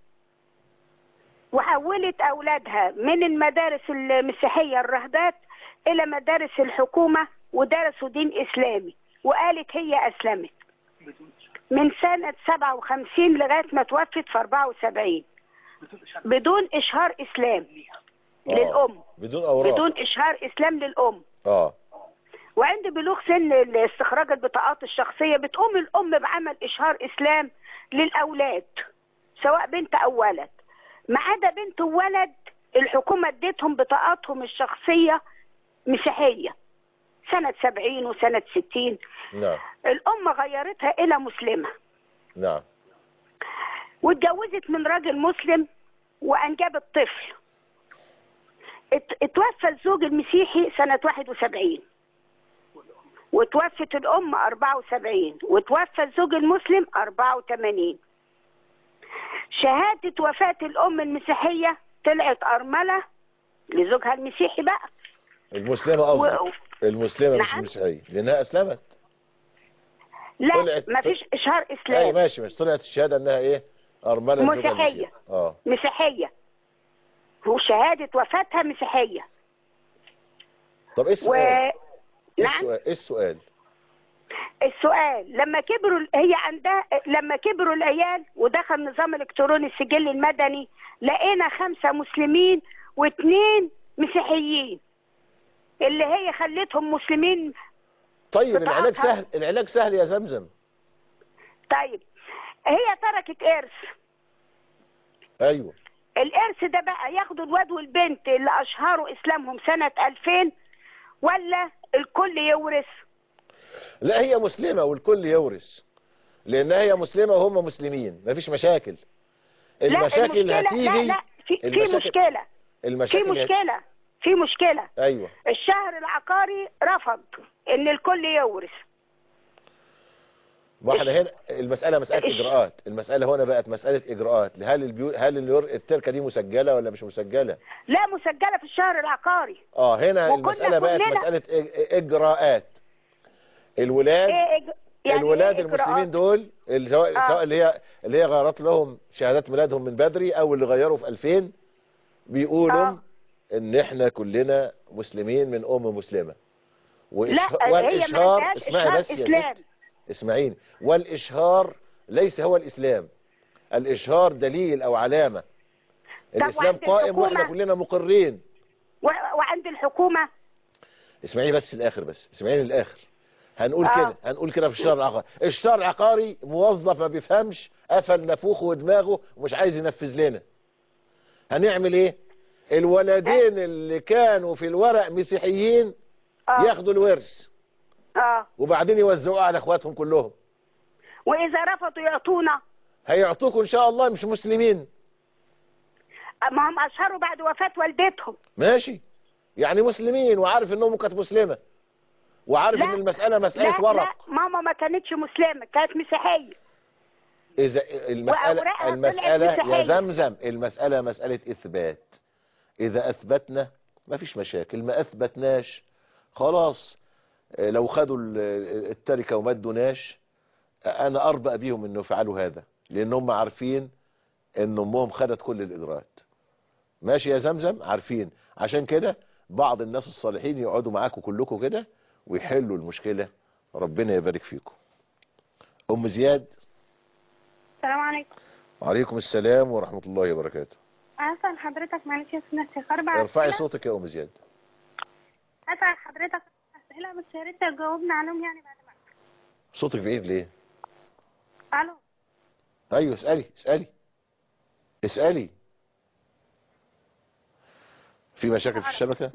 [SPEAKER 12] وحولت أولادها من المدارس المسيحية الرهبات إلى مدارس الحكومة ودرسوا دين إسلامي وقالت هي أسلمت من سنة 57 لغاية ما توفت في 74 بدون إشهار إسلام
[SPEAKER 2] آه.
[SPEAKER 12] للأم
[SPEAKER 2] بدون اوراق
[SPEAKER 12] بدون إشهار إسلام للأم
[SPEAKER 2] اه
[SPEAKER 12] وعند بلوغ سن استخراج البطاقات الشخصية بتقوم الأم بعمل إشهار إسلام للأولاد سواء بنت أو ولد ما عدا بنت وولد الحكومة اديتهم بطاقاتهم الشخصية مسيحية سنة 70 وسنة 60
[SPEAKER 2] نعم
[SPEAKER 12] الأم غيرتها إلى مسلمة
[SPEAKER 2] نعم
[SPEAKER 12] واتجوزت من راجل مسلم وأنجبت طفل ات- اتوفى الزوج المسيحي سنة 71 وتوفت الأم 74 وتوفى الزوج المسلم 84 شهادة وفاة الأم المسيحية طلعت أرملة لزوجها المسيحي بقى
[SPEAKER 2] المسلمة قصدك المسلمة مش
[SPEAKER 12] نعم.
[SPEAKER 2] المسيحية لانها اسلمت
[SPEAKER 12] لا
[SPEAKER 2] طلعت-
[SPEAKER 12] مفيش إشهار
[SPEAKER 2] اي
[SPEAKER 12] إسلام
[SPEAKER 2] ماشي مش طلعت الشهادة انها ايه ارملة لزوجها
[SPEAKER 12] مسيحية.
[SPEAKER 2] المسيحي. اه
[SPEAKER 12] مسيحية وشهادة وفاتها مسيحية
[SPEAKER 2] طب ايه
[SPEAKER 12] و...
[SPEAKER 2] السؤال ايه
[SPEAKER 12] نعم
[SPEAKER 2] السؤال ايه السؤال
[SPEAKER 12] السؤال لما كبروا هي عندها لما كبروا العيال ودخل نظام الكتروني السجل المدني لقينا خمسة مسلمين واثنين مسيحيين اللي هي خلتهم مسلمين
[SPEAKER 2] طيب
[SPEAKER 12] بطاقتها-
[SPEAKER 2] العلاج سهل العلاج سهل يا زمزم
[SPEAKER 12] طيب هي تركت إرث
[SPEAKER 2] ايوه
[SPEAKER 12] الإرث ده بقى ياخدوا الواد والبنت اللي أشهروا إسلامهم سنة 2000 ولا الكل يورث
[SPEAKER 2] لا هي مسلمة والكل يورث لانها هي مسلمة وهم مسلمين مفيش مشاكل المشاكل اللي
[SPEAKER 12] المشكلة لا
[SPEAKER 2] هتيجي
[SPEAKER 12] لا في, في
[SPEAKER 2] المشاكل-
[SPEAKER 12] مشكلة في
[SPEAKER 2] المشاكل اللي هت-
[SPEAKER 12] مشكلة في مشكلة
[SPEAKER 2] ايوه
[SPEAKER 12] الشهر العقاري رفض ان الكل يورث
[SPEAKER 2] ما احنا هنا المسألة مسألة اجراءات المسألة هنا بقت مسألة اجراءات هل البيو... هل اليور... التركة دي مسجلة ولا مش مسجلة
[SPEAKER 12] لا مسجلة في الشهر العقاري
[SPEAKER 2] اه هنا
[SPEAKER 12] وكنا
[SPEAKER 2] المسألة بقت
[SPEAKER 12] كلنا-
[SPEAKER 2] مسألة إج- اجراءات الولاد
[SPEAKER 12] ايه إج... يعني
[SPEAKER 2] الولاد
[SPEAKER 12] إيه إجراءات؟
[SPEAKER 2] المسلمين دول اللي سواء
[SPEAKER 12] آه.
[SPEAKER 2] سواء اللي هي اللي هي غيرت لهم شهادات ميلادهم من بدري او اللي غيروا في 2000 بيقولوا
[SPEAKER 12] آه.
[SPEAKER 2] ان احنا كلنا مسلمين من ام مسلمة
[SPEAKER 12] لا
[SPEAKER 2] وإش-
[SPEAKER 12] هي ما
[SPEAKER 2] والاشهار
[SPEAKER 12] عندهاش
[SPEAKER 2] اسمعي
[SPEAKER 12] إشهار
[SPEAKER 2] بس يا
[SPEAKER 12] إسلام.
[SPEAKER 2] ست اسمعيني والاشهار ليس هو الاسلام الاشهار دليل او علامة الاسلام
[SPEAKER 12] وعند
[SPEAKER 2] قائم واحنا
[SPEAKER 12] الحكومة؟
[SPEAKER 2] كلنا مقرين
[SPEAKER 12] و... وعند الحكومة
[SPEAKER 2] اسمعيني بس الاخر بس اسمعيني الاخر هنقول
[SPEAKER 12] آه.
[SPEAKER 2] كده هنقول كده في الشهر العقاري الشهر العقاري موظف ما بيفهمش قفل نافوخه ودماغه ومش عايز ينفذ لنا هنعمل ايه الولدين اللي كانوا في الورق مسيحيين
[SPEAKER 12] آه.
[SPEAKER 2] ياخدوا الورث
[SPEAKER 12] اه
[SPEAKER 2] وبعدين يوزعوه على اخواتهم كلهم
[SPEAKER 12] واذا رفضوا يعطونا
[SPEAKER 2] هيعطوكم ان شاء الله مش مسلمين
[SPEAKER 12] ما هم اشهروا بعد وفاة والدتهم
[SPEAKER 2] ماشي يعني مسلمين وعارف انهم كانت مسلمة وعارف
[SPEAKER 12] لا.
[SPEAKER 2] ان المسألة مسألة
[SPEAKER 12] لا
[SPEAKER 2] ورق
[SPEAKER 12] لا ماما ما كانتش مسلمة كانت مسيحية
[SPEAKER 2] اذا المسألة
[SPEAKER 12] وأوراقها طلعت
[SPEAKER 2] المسألة يا
[SPEAKER 12] مسيحية.
[SPEAKER 2] زمزم المسألة مسألة اثبات اذا اثبتنا ما فيش مشاكل ما اثبتناش خلاص آه، لو خدوا ال- التركة وما ادوناش آه، انا اربأ بيهم انه يفعلوا هذا لان هم عارفين ان امهم خدت كل الاجراءات ماشي يا زمزم عارفين عشان كده بعض الناس الصالحين يقعدوا معاكم كلكم كده ويحلوا المشكلة ربنا يبارك فيكم ام زياد
[SPEAKER 13] السلام عليكم
[SPEAKER 2] وعليكم السلام ورحمة الله وبركاته
[SPEAKER 13] اسال حضرتك معلش يا سيدنا الشيخ اربع
[SPEAKER 2] ارفعي
[SPEAKER 13] أسئلة.
[SPEAKER 2] صوتك يا ام زياد
[SPEAKER 13] اسال حضرتك اسئله بس يا ريت تجاوبنا عليهم يعني بعد ما
[SPEAKER 2] صوتك بعيد ليه
[SPEAKER 13] الو
[SPEAKER 2] ايوه اسألي اسألي اسألي في مشاكل في الشبكة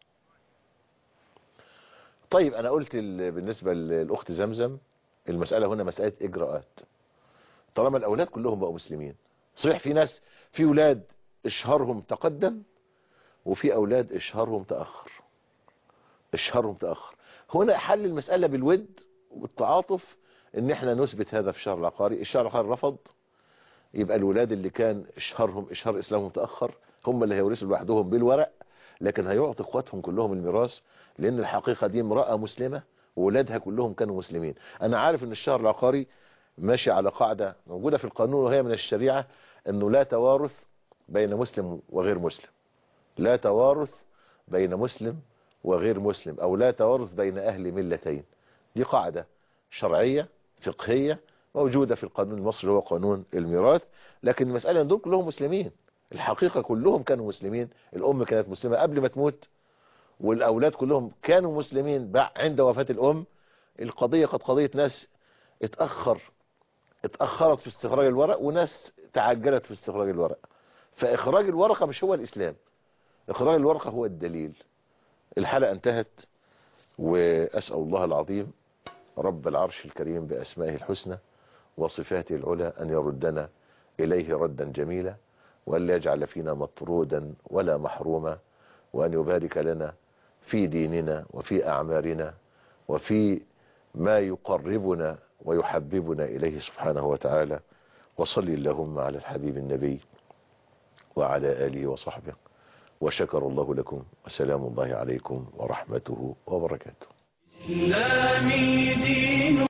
[SPEAKER 2] طيب انا قلت ال- بالنسبة للاخت زمزم المسألة هنا مسألة اجراءات طالما الاولاد كلهم بقوا مسلمين صحيح في ناس في اولاد اشهارهم تقدم وفي اولاد اشهارهم تأخر اشهارهم تأخر هنا حل المسألة بالود والتعاطف ان احنا نثبت هذا في الشهر العقاري الشهر العقاري رفض يبقى الولاد اللي كان اشهارهم اشهار اسلامهم تأخر هم اللي هيورثوا لوحدهم بالورق لكن هيعطي اخواتهم كلهم الميراث لان الحقيقة دي امرأة مسلمة وولادها كلهم كانوا مسلمين انا عارف ان الشهر العقاري ماشي على قاعدة موجودة في القانون وهي من الشريعة انه لا توارث بين مسلم وغير مسلم لا توارث بين مسلم وغير مسلم او لا توارث بين اهل ملتين دي قاعدة شرعية فقهية موجودة في القانون المصري هو قانون الميراث لكن المسألة ان دول كلهم مسلمين الحقيقة كلهم كانوا مسلمين الام كانت مسلمة قبل ما تموت والاولاد كلهم كانوا مسلمين بع- عند وفاة الام القضية قد قضية ناس اتأخر اتأخرت في استخراج الورق وناس تعجلت في استخراج الورق فاخراج الورقة مش هو الاسلام اخراج الورقة هو الدليل الحلقة انتهت واسأل الله العظيم رب العرش الكريم بأسمائه الحسنى وصفاته العلى أن يردنا إليه ردا جميلا وأن لا يجعل فينا مطرودا ولا محروما وأن يبارك لنا في ديننا وفي أعمارنا وفي ما يقربنا ويحببنا إليه سبحانه وتعالى وصلي اللهم على الحبيب النبي وعلى آله وصحبه وشكر الله لكم وسلام الله عليكم ورحمته وبركاته
[SPEAKER 1] إسلامي دين